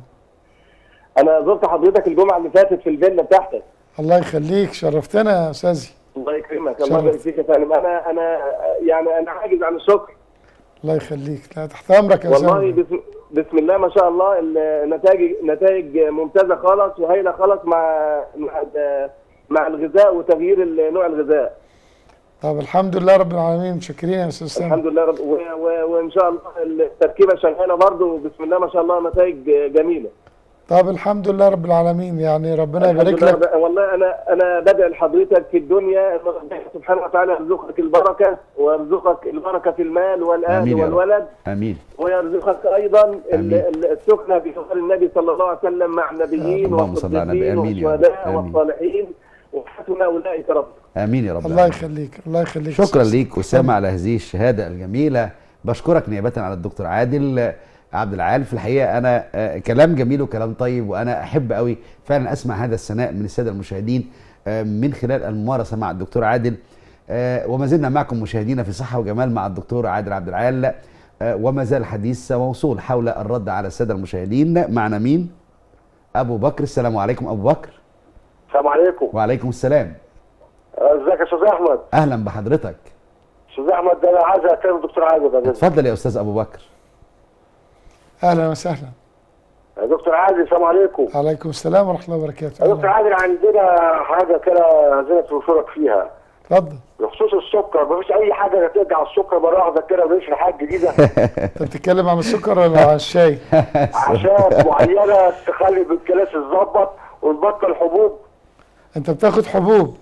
انا زرت حضرتك الجمعه اللي فاتت في الفيلا بتاعتك الله يخليك شرفتنا يا استاذي الله يكرمك شرف. الله يبارك فيك يا فندم انا انا يعني انا عاجز عن الشكر الله يخليك لا تحت امرك يا والله اسامه بسم, بسم الله ما شاء الله النتائج نتائج ممتازه خالص وهايله خالص مع مع مع الغذاء وتغيير ال- نوع الغذاء طب الحمد لله رب العالمين متشكرين يا استاذ سامي الحمد لله رب و و وان شاء الله التركيبه شغاله برضه بسم الله ما شاء الله نتائج جميله طب الحمد لله رب العالمين يعني ربنا الحمد يبارك لله لك رب- والله انا انا بدعي لحضرتك في الدنيا إن ربنا سبحانه وتعالى يرزقك البركه ويرزقك البركه في المال والاهل آمين يا رب. والولد امين ويرزقك ايضا ال- آمين. ال- السكنه بجوار النبي صلى الله عليه وسلم مع النبيين اللهم صل على النبي. والصديقين آمين يا رب. والشهداء آمين. والصالحين وحسن اولئك رب امين يا رب الله العالمين. يخليك الله يخليك شكرا أستاذ. ليك اسامه على هذه الشهاده الجميله بشكرك نيابه على الدكتور عادل آه، عبد العال في الحقيقه انا آه، كلام جميل وكلام طيب وانا احب قوي فعلا اسمع هذا الثناء من الساده المشاهدين آه، من خلال الممارسه مع الدكتور عادل آه، وما زلنا معكم مشاهدينا في صحه وجمال مع الدكتور عادل عبد العال آه، وما زال الحديث موصول حول الرد على الساده المشاهدين معنا مين ابو بكر السلام عليكم ابو بكر السلام عليكم وعليكم السلام ازيك يا استاذ احمد اهلا بحضرتك استاذ احمد ده انا عايز اتكلم الدكتور عادل ده اتفضل يا استاذ ابو بكر اهلا وسهلا يا دكتور عادل السلام عليكم عليكم السلام ورحمه الله وبركاته يا دكتور عادل عندنا حاجه كده عايزين نشورك فيها اتفضل بخصوص السكر مفيش اي حاجه ترجع السكر مره واحده كده مفيش حاجه جديده انت بتتكلم عن السكر ولا عن الشاي عشان معينه تخلي بالكلاس تظبط ونبطل حبوب انت بتاخد حبوب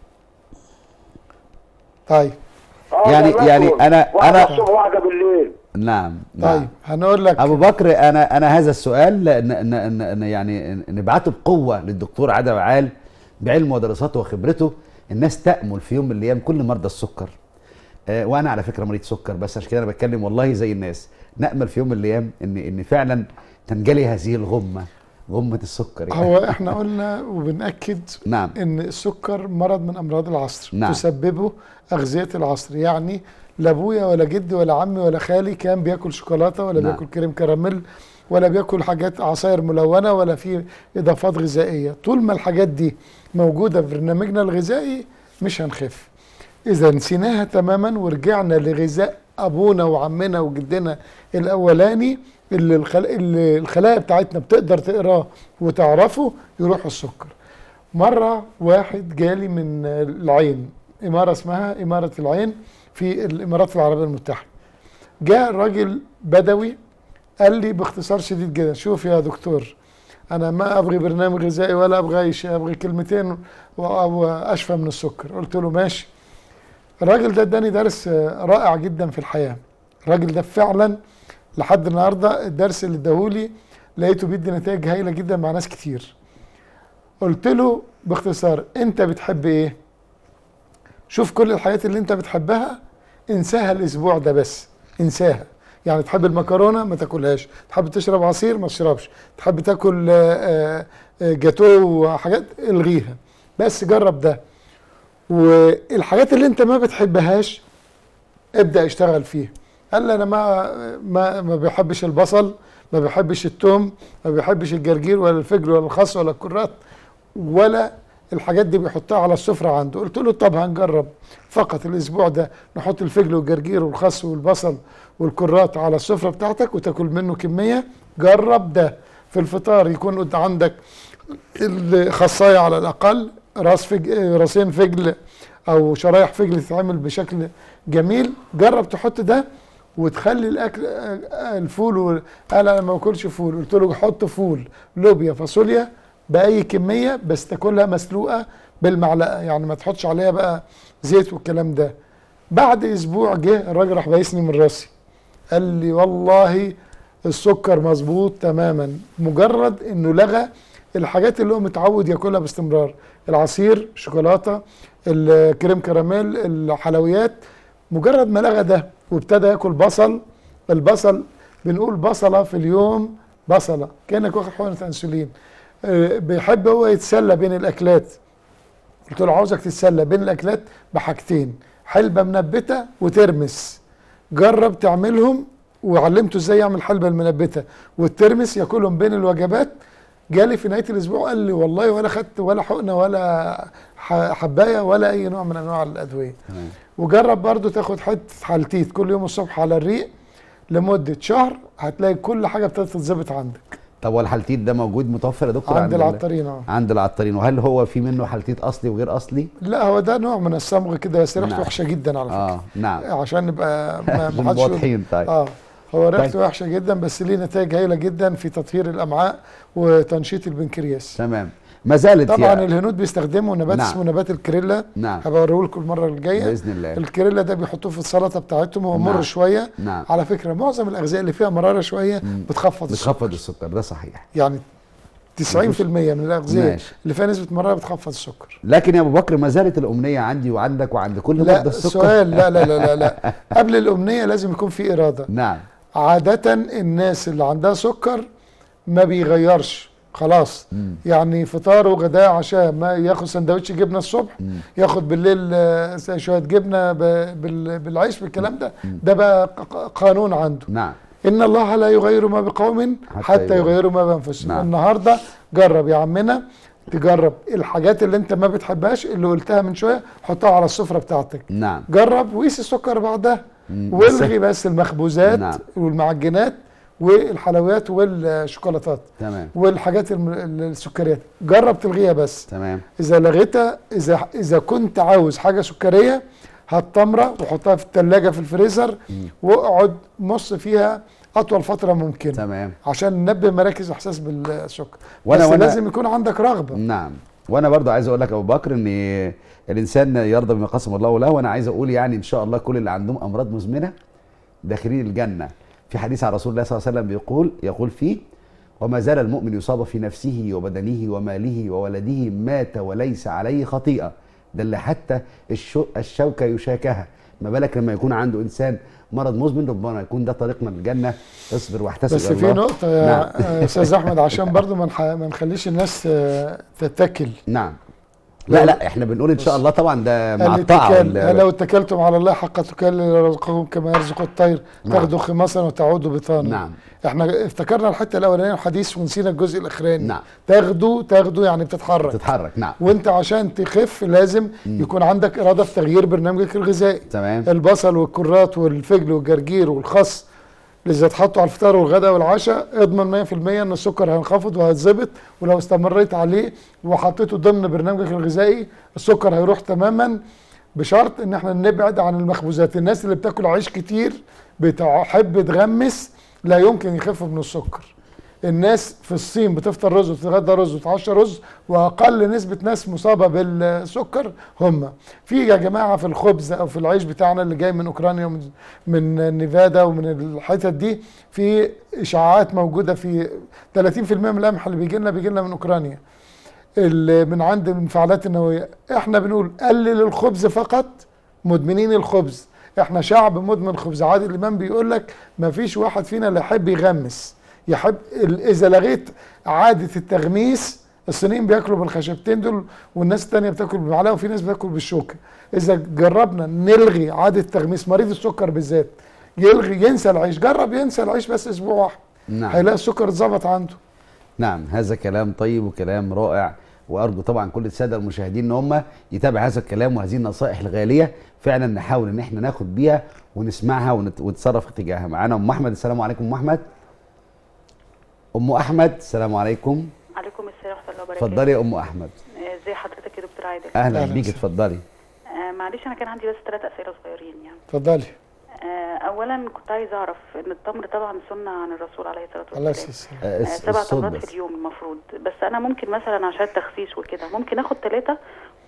طيب آه، يعني- ده يعني باكل. أنا- واحده أنا- الصبح واحده بالليل نعم نعم طيب هنقول لك ابو بكر انا انا هذا السؤال ن ن ن ن يعني نبعته بقوه للدكتور عادل وعال بعلمه ودراساته وخبرته الناس تامل في يوم من الايام كل مرضى السكر آه وانا على فكره مريض سكر بس عشان كده انا بتكلم والله زي الناس نامل في يوم من الايام ان ان فعلا تنجلي هذه الغمه غمه السكر يعني. هو احنا قلنا وبنأكد نعم ان السكر مرض من امراض العصر نعم. تسببه اغذيه العصر يعني لا ابويا ولا جدي ولا عمي ولا خالي كان بياكل شوكولاته ولا نعم. بياكل كريم كراميل ولا بياكل حاجات عصاير ملونه ولا في اضافات غذائيه طول ما الحاجات دي موجوده في برنامجنا الغذائي مش هنخف اذا نسيناها تماما ورجعنا لغذاء ابونا وعمنا وجدنا الاولاني اللي, الخل... اللي الخلايا بتاعتنا بتقدر تقراه وتعرفه يروح السكر مره واحد جالي من العين اماره اسمها اماره العين في الامارات العربيه المتحده جاء راجل بدوي قال لي باختصار شديد جدا شوف يا دكتور انا ما ابغي برنامج غذائي ولا ابغى اي شيء ابغي كلمتين و- واشفى من السكر قلت له ماشي الراجل ده اداني درس آه، رائع جدا في الحياه الراجل ده فعلا لحد النهارده الدرس اللي اداهولي لقيته بيدي نتائج هايله جدا مع ناس كتير قلت له باختصار انت بتحب ايه شوف كل الحاجات اللي انت بتحبها انساها الاسبوع ده بس انساها يعني تحب المكرونه ما تاكلهاش تحب تشرب عصير ما تشربش تحب تاكل آه، آه، آه، جاتوه وحاجات الغيها بس جرب ده والحاجات اللي انت ما بتحبهاش ابدا اشتغل فيها قال لي انا ما ما ما بيحبش البصل ما بيحبش التوم ما بيحبش الجرجير ولا الفجر ولا الخس ولا الكرات ولا الحاجات دي بيحطها على السفره عنده قلت له طب هنجرب فقط الاسبوع ده نحط الفجل والجرجير والخس والبصل والكرات على السفره بتاعتك وتاكل منه كميه جرب ده في الفطار يكون قد- عندك الخصايه على الاقل راس فج... راسين فجل او شرايح فجل تتعمل بشكل جميل جرب تحط ده وتخلي الاكل آه، الفول و... قال انا ما باكلش فول قلت له حط فول لوبيا فاصوليا باي كميه بس تاكلها مسلوقه بالمعلقه يعني ما تحطش عليها بقى زيت والكلام ده بعد اسبوع جه الراجل راح بايسني من راسي قال لي والله السكر مظبوط تماما مجرد انه لغى الحاجات اللي هو متعود ياكلها باستمرار العصير شوكولاته الكريم كراميل الحلويات مجرد ما لغى ده وابتدى ياكل بصل البصل بنقول بصله في اليوم بصله كانك واخد حقنه انسولين آه، بيحب هو يتسلى بين الاكلات قلت له عاوزك تتسلى بين الاكلات بحاجتين حلبه منبته وترمس جرب تعملهم وعلمته ازاي يعمل حلبه المنبته والترمس ياكلهم بين الوجبات جالي في نهايه الاسبوع قال لي والله ولا خدت ولا حقنه ولا ح- حبايه ولا اي نوع من انواع الادويه وجرب برضو تاخد حته حلتيت كل يوم الصبح على الريق لمده شهر هتلاقي كل حاجه ابتدت تتظبط عندك طب والحلتيت ده موجود متوفر يا دكتور عند ال- العطارين اه عند العطارين وهل هو في منه حلتيت اصلي وغير اصلي؟ لا هو ده نوع من الصمغ كده بس ريحته نعم. وحشه جدا على فكره اه نعم عشان نبقى ما ما حدش واضحين طيب اه هو ريحته طيب. وحشه جدا بس ليه نتائج هايله جدا في تطهير الامعاء وتنشيط البنكرياس تمام ما زالت طبعا يعني- الهنود بيستخدموا نبات نعم. اسمه نبات الكريلا نعم هبقى اوريه لكم المره الجايه باذن الله الكريلا ده بيحطوه في السلطه بتاعتهم هو مر نعم. شويه نعم على فكره معظم الاغذيه اللي فيها مراره شويه بتخفض السكر بتخفض السكر ده صحيح يعني 90% من الاغذيه ماشي. اللي فيها نسبه مراره بتخفض السكر لكن يا ابو بكر ما زالت الامنيه عندي وعندك وعند كل لا مرضى السكر السؤال لا لا لا لا, لا. قبل الامنيه لازم يكون في اراده نعم عاده الناس اللي عندها سكر ما بيغيرش خلاص مم. يعني فطار وغداء عشاء ما ياخد سندوتش جبنه الصبح ياخد بالليل آه، شويه جبنه ب- بال- بالعيش بالكلام ده ده بقى ق- قانون عنده نعم ان الله لا يغير ما بقوم حتى حتى يغيروا. يغيروا ما بانفسهم نعم. النهارده جرب يا عمنا تجرب الحاجات اللي انت ما بتحبهاش اللي قلتها من شويه حطها على السفره بتاعتك نعم جرب وقيس السكر بعدها مم. والغي بس المخبوزات نعم. والمعجنات والحلويات والشوكولاتات تمام والحاجات الم- السكريات جرب تلغيها بس تمام اذا لغيتها اذا اذا كنت عاوز حاجه سكريه هات تمره وحطها في الثلاجه في الفريزر واقعد مص فيها اطول فتره ممكنه تمام عشان ننبه مراكز احساس بالسكر وأنا- بس وأنا- لازم يكون عندك رغبه نعم وانا برضو عايز اقول لك يا ابو بكر ان الانسان يرضى بما قسم الله له وانا عايز اقول يعني ان شاء الله كل اللي عندهم امراض مزمنه داخلين الجنه في حديث عن رسول الله صلى الله عليه وسلم بيقول يقول فيه وما زال المؤمن يصاب في نفسه وبدنه وماله وولده مات وليس عليه خطيئه ده اللي حتى الشو الشوكه يشاكها ما بالك لما يكون عنده انسان مرض مزمن ربما يكون ده طريقنا للجنه اصبر واحتسب بس إلى في الله. نقطه يا نعم. آه، استاذ احمد عشان برضو ما نح- ما نخليش الناس آه، تتكل نعم لا لا احنا بنقول ان شاء الله طبعا ده مع الطاعه الاتكال وال- لو اتكلتم على الله حق تكال رزقكم كما يرزق الطير نعم. تاخذوا خماصا وتعودوا بطانا نعم. احنا افتكرنا الحته الاولانيه الحديث ونسينا الجزء الاخراني نعم. تاخدوا تاخدوا يعني بتتحرك تتحرك نعم وانت عشان تخف لازم يكون عندك اراده في تغيير برنامجك الغذائي تمام البصل والكرات والفجل والجرجير والخس اللي اذا اتحطوا على الفطار والغداء والعشاء اضمن 100% ان السكر هينخفض وهيتظبط ولو استمريت عليه وحطيته ضمن برنامجك الغذائي السكر هيروح تماما بشرط ان احنا نبعد عن المخبوزات الناس اللي بتاكل عيش كتير بتحب تغمس لا يمكن يخفوا من السكر الناس في الصين بتفطر رز وتتغدى رز وتتعشى رز واقل نسبه ناس مصابه بالسكر هم في يا جماعه في الخبز او في العيش بتاعنا اللي جاي من اوكرانيا ومن من نيفادا ومن الحتت دي في اشاعات موجوده في 30% من القمح اللي بيجي لنا بيجي لنا من اوكرانيا اللي من عند المفاعلات النوويه احنا بنقول قلل الخبز فقط مدمنين الخبز احنا شعب مدمن خبز عادل الامام بيقول لك ما فيش واحد فينا لا يحب يغمس يحب ال- اذا لغيت عاده التغميس الصينيين بياكلوا بالخشبتين دول والناس التانية بتاكل بالمعلقه وفي ناس بتاكل بالشوكه اذا جربنا نلغي عاده تغميس مريض السكر بالذات يلغي ينسى العيش جرب ينسى العيش بس اسبوع واحد نعم. هيلاقي السكر اتظبط عنده نعم هذا كلام طيب وكلام رائع وارجو طبعا كل الساده المشاهدين ان هم يتابعوا هذا الكلام وهذه النصائح الغاليه فعلا نحاول ان احنا ناخد بيها ونسمعها ونت- ونتصرف اتجاهها معانا ام احمد السلام عليكم ام احمد ام احمد السلام عليكم عليكم السلام ورحمه الله وبركاته اتفضلي يا ام احمد آه، ازي حضرتك يا دكتور عادل اهلا بيك اتفضلي آه معلش انا كان عندي بس ثلاث اسئله صغيرين يعني اتفضلي آه اولا كنت عايزه اعرف ان التمر طبعا سنه عن الرسول عليه الصلاه الله والسلام يسلمك آه، آه الس- سبع الصوت تمرات بس. في اليوم المفروض بس انا ممكن مثلا عشان التخسيس وكده ممكن اخد ثلاثه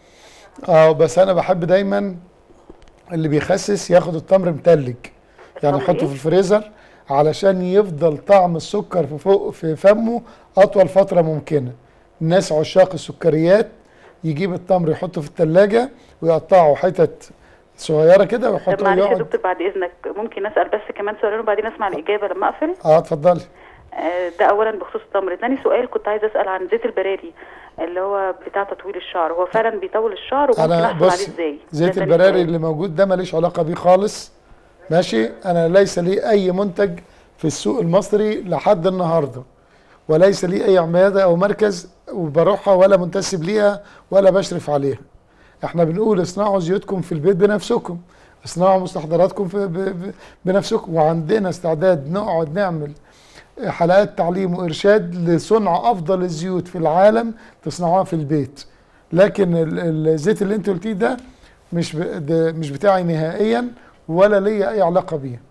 اه بس انا بحب دايما اللي بيخسس ياخد التمر متلج يعني التمر يحطه إيه؟ في الفريزر علشان يفضل طعم السكر في فوق في فمه اطول فتره ممكنه الناس عشاق السكريات يجيب التمر يحطه في الثلاجه ويقطعه حتت صغيره كده طب ويحطه معلش يا يقعد دكتور بعد اذنك ممكن اسال بس كمان سؤالين وبعدين اسمع الاجابه لما اقفل اه اتفضلي آه، ده اولا بخصوص التمر تاني سؤال كنت عايزه اسال عن زيت البراري اللي هو بتاع تطويل الشعر هو فعلا بيطول الشعر وممكن انا احصل عليه بص ازاي زيت ده تاني البراري سؤال. اللي موجود ده ماليش علاقه بيه خالص ماشي انا ليس لي اي منتج في السوق المصري لحد النهارده وليس لي اي عماده او مركز وبروحها ولا منتسب ليها ولا بشرف عليها احنا بنقول اصنعوا زيوتكم في البيت بنفسكم اصنعوا مستحضراتكم في ب ب بنفسكم وعندنا استعداد نقعد نعمل حلقات تعليم وارشاد لصنع افضل الزيوت في العالم تصنعوها في البيت لكن ال- الزيت اللي انت قلتيه ده مش ب- ده مش بتاعي نهائيا ولا ليا اي علاقه بيه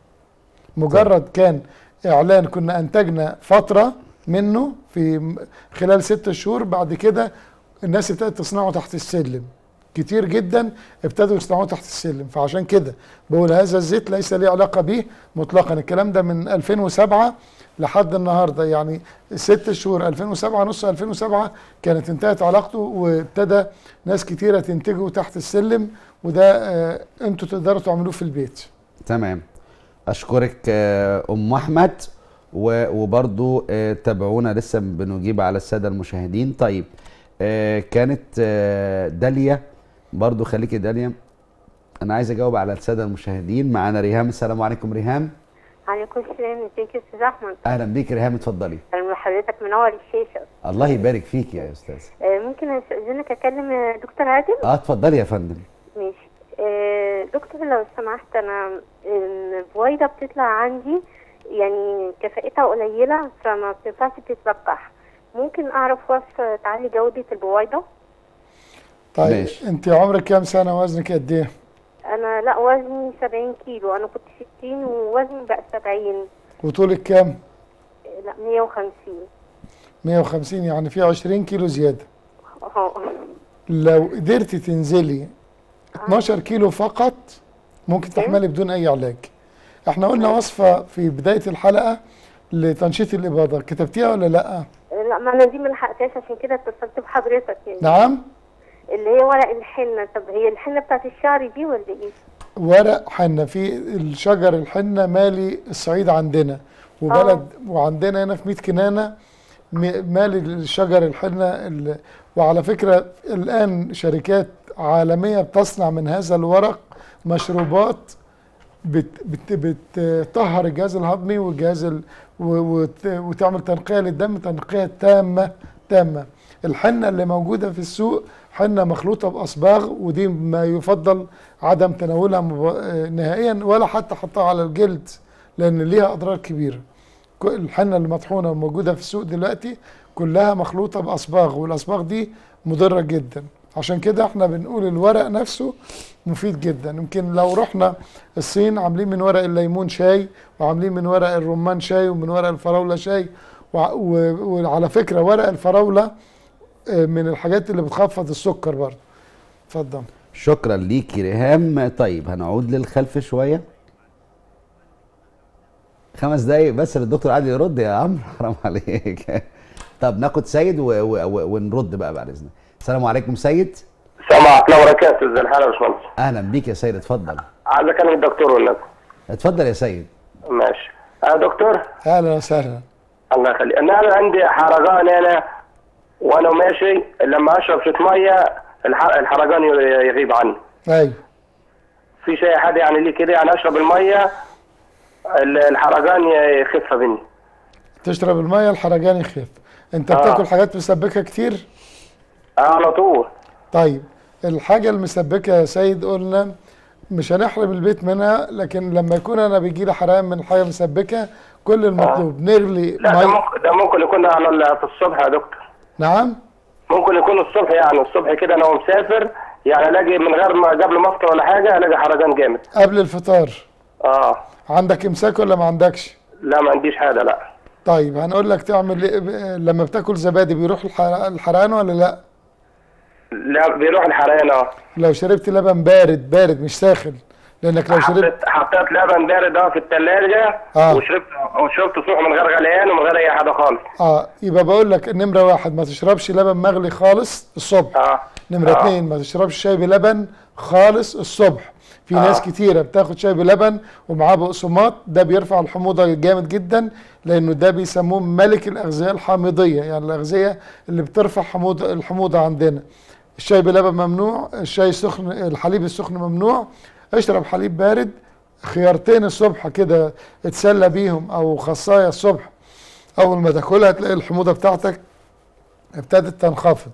مجرد كان اعلان كنا انتجنا فتره منه في م- خلال ست شهور بعد كده الناس ابتدت تصنعه تحت السلم كتير جدا ابتدوا يصنعوه تحت السلم فعشان كده بقول هذا الزيت ليس ليه علاقه به مطلقا الكلام ده من 2007 لحد النهارده يعني ست شهور 2007 نص 2007 كانت انتهت علاقته وابتدى ناس كتيره تنتجه تحت السلم وده آه، انتوا تقدروا تعملوه في البيت تمام اشكرك آه، ام احمد و- وبرضو آه، تابعونا لسه بنجيب على الساده المشاهدين طيب آه، كانت آه، داليا برضو خليكي داليا انا عايز اجاوب على الساده المشاهدين معانا ريهام السلام عليكم ريهام عليكم السلام ازيك يا استاذ احمد اهلا بيك ريهام اتفضلي انا حضرتك منور الشاشه الله يبارك فيك يا استاذ آه، ممكن استاذنك اكلم آه، دكتور عادل اه اتفضلي يا فندم ماشي آه، دكتور لو سمحت انا البويضه بتطلع عندي يعني كفاءتها قليله فما بتنفعش تتلقح ممكن اعرف وصفه تعلي جوده البويضه طيب ماشي. انت عمرك كام سنه وزنك قد ايه انا لا وزني 70 كيلو انا كنت 60 ووزني بقى 70 وطولك كام آه، لا 150 150 يعني في 20 كيلو زياده اه لو قدرتي تنزلي 12 كيلو فقط ممكن تحملي بدون اي علاج احنا قلنا وصفه في بدايه الحلقه لتنشيط الاباضه كتبتيها ولا لا لا ما انا دي ما لحقتهاش عشان كده اتصلت بحضرتك يعني نعم اللي هي ورق الحنه طب هي الحنه بتاعت الشعر دي ولا ايه؟ ورق حنه في الشجر الحنه مالي الصعيد عندنا وبلد وعندنا هنا في 100 كنانه م- مالي الشجر الحنه ال- وعلى فكره الان شركات عالميه بتصنع من هذا الورق مشروبات بت بت بتطهر الجهاز الهضمي والجهاز ال و- وت- وتعمل تنقيه للدم تنقيه تامه تامه الحنه اللي موجوده في السوق حنه مخلوطه باصباغ ودي ما يفضل عدم تناولها مب- آه، نهائيا ولا حتى حطها على الجلد لان ليها اضرار كبيره ك- الحنه اللي مطحونه وموجوده في السوق دلوقتي كلها مخلوطه باصباغ والاصباغ دي مضره جدا عشان كده احنا بنقول الورق نفسه مفيد جدا يمكن لو رحنا الصين عاملين من ورق الليمون شاي وعاملين من ورق الرمان شاي ومن ورق الفراوله شاي وع- و- وعلى فكره ورق الفراوله آه، من الحاجات اللي بتخفض السكر برضه اتفضل شكرا ليكي ريهام طيب هنعود للخلف شويه خمس دقايق بس للدكتور عادل يرد يا عم حرام عليك طب ناخد سيد و... و... و... ونرد بقى بعد اذنك السلام عليكم سيد السلام عليكم ورحمه الله وبركاته ازي الحال يا باشمهندس اهلا بيك يا سيد اتفضل عايز اكلم الدكتور ولا اتفضل يا سيد ماشي يا دكتور اهلا وسهلا الله يخليك انا عندي حرقان انا وانا ماشي لما اشرب شويه ميه الح- الحرقان ي- يغيب عني ايوه في شيء حد يعني ليه كده يعني اشرب الميه ال- الحرقان ي- يخف مني تشرب الميه الحرجان يخف انت آه. بتاكل حاجات مسبكه كتير آه، على طول طيب الحاجه المسبكه يا سيد قلنا مش هنحرم البيت منها لكن لما يكون انا بيجي لي حرقان من حاجه مسبكه كل المطلوب نغلي لا ده ممكن ده ممكن يكون على ال- في الصبح يا دكتور نعم ممكن يكون الصبح يعني الصبح كده انا ومسافر يعني الاقي من غير ما قبل ما افطر ولا حاجه الاقي حرقان جامد قبل الفطار اه عندك امساك ولا ما عندكش لا ما عنديش حاجه لا طيب هنقول لك تعمل ايه ب- لما بتاكل زبادي بيروح الحر- الحرقان ولا لا لا بيروح الحرقان اه لو شربت لبن بارد بارد مش ساخن لانك لو شربت حطيت حطيت لبن بارد اه في الثلاجه آه. وشربت وشربت صبح من غير غليان ومن غير اي حاجه خالص اه يبقى بقول لك نمره واحد ما تشربش لبن مغلي خالص الصبح اه نمره آه. اتنين ما تشربش شاي بلبن خالص الصبح في آه. ناس كتيره بتاخد شاي بلبن ومعاه بقسماط ده بيرفع الحموضه جامد جدا لانه ده بيسموه ملك الاغذيه الحامضيه يعني الاغذيه اللي بترفع حموضه الحموضه عندنا الشاي بلبن ممنوع الشاي سخن الحليب السخن ممنوع اشرب حليب بارد خيارتين الصبح كده اتسلى بيهم او خصايه الصبح اول ما تاكلها تلاقي الحموضه بتاعتك ابتدت تنخفض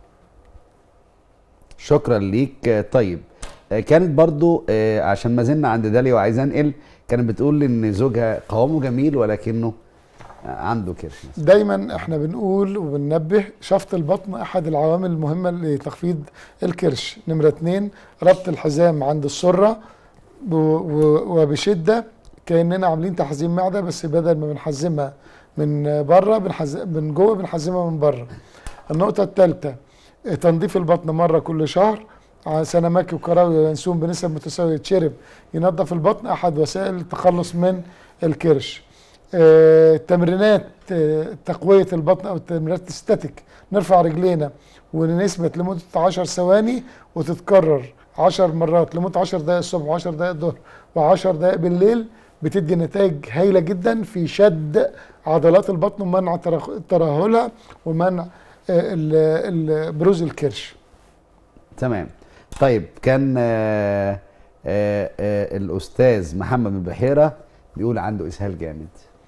شكرا ليك آه، طيب آه، كانت برضو آه، عشان ما زلنا عند داليا وعايز انقل كانت بتقول ان زوجها قوامه جميل ولكنه آه، عنده كرش دايما احنا بنقول وبننبه شفط البطن احد العوامل المهمه لتخفيض الكرش نمره اتنين ربط الحزام عند السره ب- و- وبشده كاننا عاملين تحزيم معده بس بدل ما بنحزمها من بره بنحز... من جوه بنحزمها من بره النقطه الثالثه تنظيف البطن مره كل شهر على سنماكي وكراوي وينسون بنسب متساويه يتشرب ينظف البطن احد وسائل التخلص من الكرش آه، تمرينات آه، تقوية البطن أو تمرينات ستاتيك نرفع رجلينا ونثبت لمدة 10 ثواني وتتكرر 10 مرات لمدة 10 دقائق الصبح و10 دقائق الظهر و10 دقائق بالليل بتدي نتائج هايلة جدا في شد عضلات البطن ومنع ترخ- ترهلها ومنع آه، ال- ال- بروز الكرش تمام طيب كان آه، آه، آه، الاستاذ محمد بن بحيره بيقول عنده اسهال جامد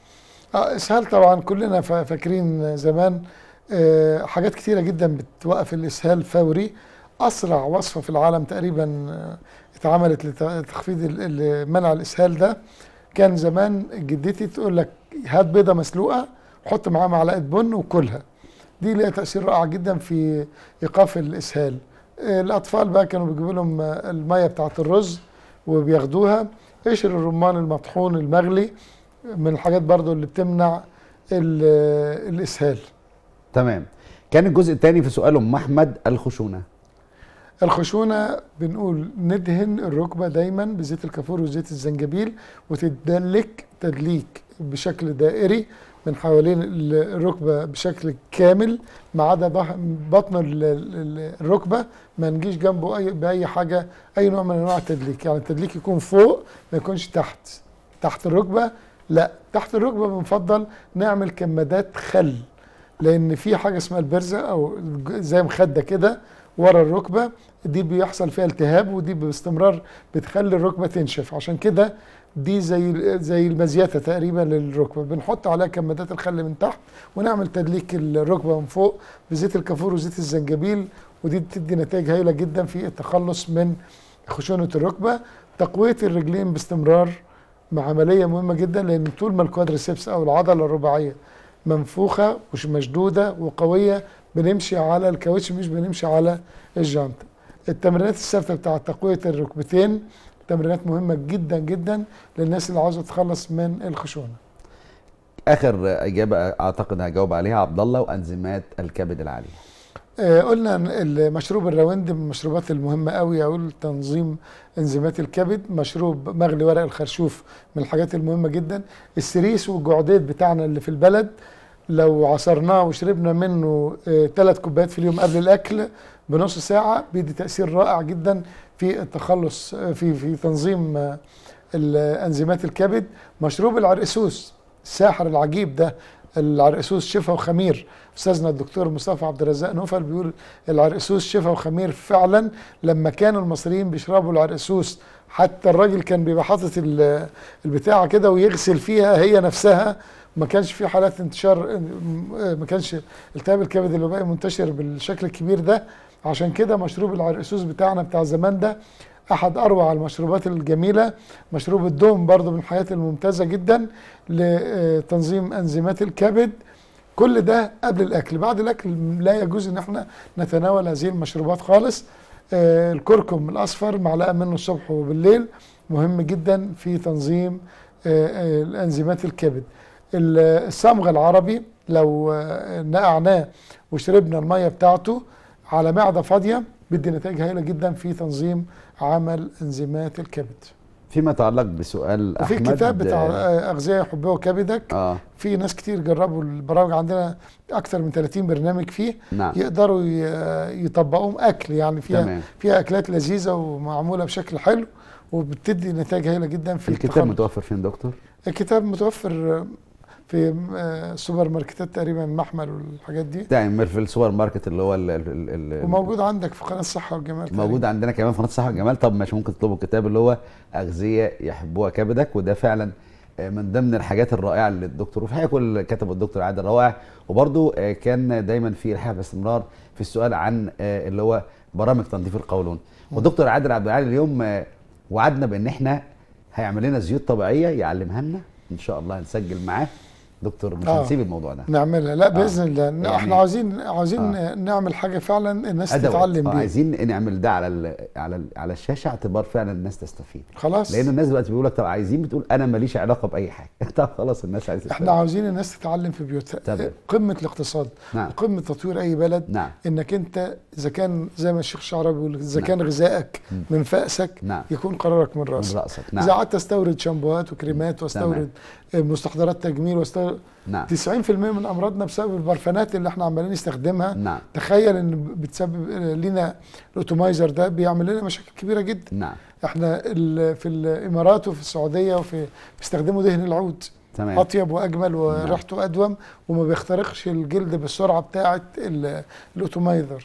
اه اسهال طبعا كلنا فا- فاكرين زمان آه، حاجات كتيره جدا بتوقف الاسهال فوري اسرع وصفه في العالم تقريبا آه، اتعملت لت- لتخفيض ال- ال- منع الاسهال ده كان زمان جدتي تقول لك هات بيضه مسلوقه حط معاها معلقه بن وكلها دي ليها تاثير رائع جدا في ايقاف الاسهال آه، الاطفال بقى كانوا بيجيبوا لهم آه، الميه بتاعه الرز وبياخدوها قشر الرمان المطحون المغلي من الحاجات برضو اللي بتمنع ال- الاسهال تمام كان الجزء الثاني في سؤال ام احمد الخشونه الخشونه بنقول ندهن الركبه دايما بزيت الكافور وزيت الزنجبيل وتدلك تدليك بشكل دائري من حوالين ال- الركبه بشكل كامل ما عدا ضح- بطن ال- ال- الركبه ما نجيش جنبه اي باي حاجه اي نوع من انواع التدليك يعني التدليك يكون فوق ما يكونش تحت تحت الركبه لا تحت الركبه بنفضل نعمل كمادات خل لان في حاجه اسمها البرزه او زي مخده كده ورا الركبه دي بيحصل فيها التهاب ودي باستمرار بتخلي الركبه تنشف عشان كده دي زي زي المزيته تقريبا للركبه بنحط عليها كمادات الخل من تحت ونعمل تدليك الركبه من فوق بزيت الكافور وزيت الزنجبيل ودي بتدي نتائج هايله جدا في التخلص من خشونه الركبه تقويه الرجلين باستمرار مع عمليه مهمه جدا لان طول ما الكوادريسبس او العضله الرباعيه منفوخه ومش مشدوده وقويه بنمشي على الكاوتش مش بنمشي على الجانت التمرينات الثابته بتاعه تقويه الركبتين تمرينات مهمه جدا جدا للناس اللي عاوزه تتخلص من الخشونه اخر اجابه اعتقد هجاوب عليها عبد الله وانزيمات الكبد العاليه آه، قلنا إن المشروب الراوند من المشروبات المهمة قوي أقول تنظيم انزيمات الكبد مشروب مغلي ورق الخرشوف من الحاجات المهمة جدا السريس والجعديد بتاعنا اللي في البلد لو عصرناه وشربنا منه ثلاث كوبايات في اليوم قبل الأكل بنص ساعة بيدي تأثير رائع جدا في التخلص آه، في في تنظيم آه، ال- انزيمات الكبد مشروب العرقسوس الساحر العجيب ده العرقسوس شفا وخمير استاذنا الدكتور مصطفى عبد الرزاق نوفل بيقول العرقسوس شفا وخمير فعلا لما كانوا المصريين بيشربوا العرقسوس حتى الراجل كان بيبقى حاطط ال- البتاعه كده ويغسل فيها هي نفسها ما كانش في حالات انتشار ما كانش التهاب الكبد الوبائي منتشر بالشكل الكبير ده عشان كده مشروب العرقسوس بتاعنا بتاع زمان ده احد اروع المشروبات الجميله مشروب الدوم برضو من الحاجات الممتازه جدا لتنظيم انزيمات الكبد كل ده قبل الاكل بعد الاكل لا يجوز ان احنا نتناول هذه المشروبات خالص آه، الكركم الاصفر معلقه منه الصبح وبالليل مهم جدا في تنظيم آه، آه، الانزيمات الكبد ال- الصمغ العربي لو آه، نقعناه وشربنا الميه بتاعته على معده فاضيه بيدي نتائج هائله جدا في تنظيم عمل انزيمات الكبد فيما يتعلق بسؤال وفي احمد كتاب بتاع آه، آه، اغذيه يحبها كبدك اه في ناس كتير جربوا البرامج عندنا اكتر من 30 برنامج فيه نعم. يقدروا ي- يطبقوهم اكل يعني فيها تمام. فيها اكلات لذيذه ومعموله بشكل حلو وبتدي نتائج هائله جدا في الكتاب التخلص. متوفر فين دكتور؟ الكتاب متوفر في آه، سوبر ماركتات تقريبا محمل والحاجات دي تعمل في السوبر ماركت اللي هو ال ال ال وموجود عندك في قناه الصحه والجمال موجود عندنا كمان في قناه الصحه والجمال طب ماشي ممكن تطلبوا الكتاب اللي هو اغذيه يحبوها كبدك وده فعلا آه، من ضمن الحاجات الرائعه اللي الدكتور وفي حقيقه كل كتبه الدكتور عادل روائع وبرده كان دايما في الحقيقه باستمرار في السؤال عن آه، اللي هو برامج تنظيف القولون والدكتور عادل عبد العال اليوم آه، وعدنا بان احنا هيعمل لنا زيوت طبيعيه يعلمها لنا ان شاء الله هنسجل معاه دكتور مش آه. هنسيب الموضوع ده نعملها لا باذن الله يعني- احنا عاوزين عاوزين نعمل حاجه فعلا الناس أدوات. تتعلم آه، بيها عايزين نعمل ده على ال على ال على الشاشه اعتبار فعلا الناس تستفيد خلاص لان الناس دلوقتي بيقول لك طب عايزين بتقول انا ماليش علاقه باي حاجه طب خلاص الناس عايزه تستفيد. احنا عاوزين الناس تتعلم في بيوتها تمام. قمه الاقتصاد نعم. قمه تطوير اي بلد نعم. انك انت اذا كان زي ما الشيخ الشعراوي بيقول اذا كان غذائك من فأسك نعم. يكون قرارك من راسك, من رأسك، نعم. اذا قعدت استورد شامبوهات وكريمات واستورد مستحضرات تجميل واستورد نعم 90% من امراضنا بسبب البرفانات اللي احنا عمالين نستخدمها نعم تخيل ان بتسبب لنا الاوتومايزر ده بيعمل لنا مشاكل كبيره جدا نعم احنا ال- في الامارات وفي السعوديه وفي بيستخدموا دهن العود تمام. اطيب واجمل وريحته ادوم وما بيخترقش الجلد بالسرعه بتاعه ال- الاوتومايزر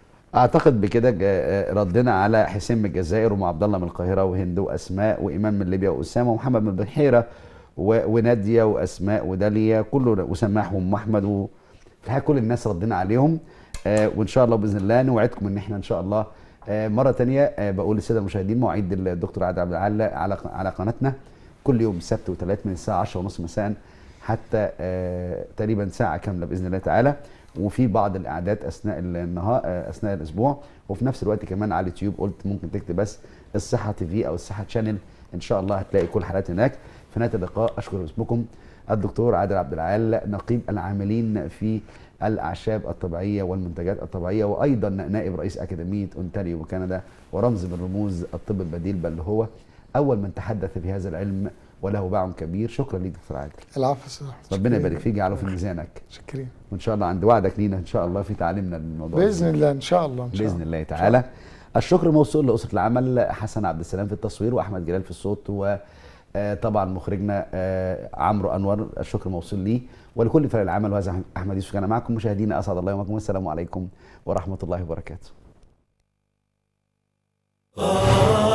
اعتقد بكده جا- ردنا على حسين من الجزائر وام عبد الله من القاهره وهند واسماء وايمان من ليبيا واسامه ومحمد من البحيره و- وناديه واسماء وداليا كله وسماح وام احمد و... في الحقيقه كل الناس ردنا عليهم آه وان شاء الله باذن الله نوعدكم ان احنا ان شاء الله آه مره تانية آه بقول للساده المشاهدين مواعيد الدكتور عادل عبد العال على على قناتنا كل يوم سبت وثلاث من الساعه 10 ونص مساء حتى آه تقريبا ساعه كامله باذن الله تعالى وفي بعض الاعداد اثناء النهار آه، اثناء الاسبوع وفي نفس الوقت كمان على اليوتيوب قلت ممكن تكتب بس الصحه تي في او الصحه تشانل ان شاء الله هتلاقي كل الحلقات هناك في نهايه اللقاء اشكر اسمكم الدكتور عادل عبد العال نقيب العاملين في الاعشاب الطبيعيه والمنتجات الطبيعيه وايضا نائب رئيس اكاديميه اونتاريو بكندا ورمز من رموز الطب البديل بل هو اول من تحدث في هذا العلم وله باع كبير شكرا ليك دكتور عادل العفو صح ربنا يبارك فيك يجعله في ميزانك شكرا وان شاء الله عند وعدك لينا ان شاء الله في تعليمنا للموضوع باذن الله ان شاء الله ان شاء باذن الله تعالى الشكر موصول لاسره العمل حسن عبد السلام في التصوير واحمد جلال في الصوت وطبعا مخرجنا آه، عمرو انور الشكر موصول ليه ولكل فريق العمل وهذا احمد يوسف كان معكم مشاهدينا اسعد الله يومكم والسلام عليكم ورحمه الله وبركاته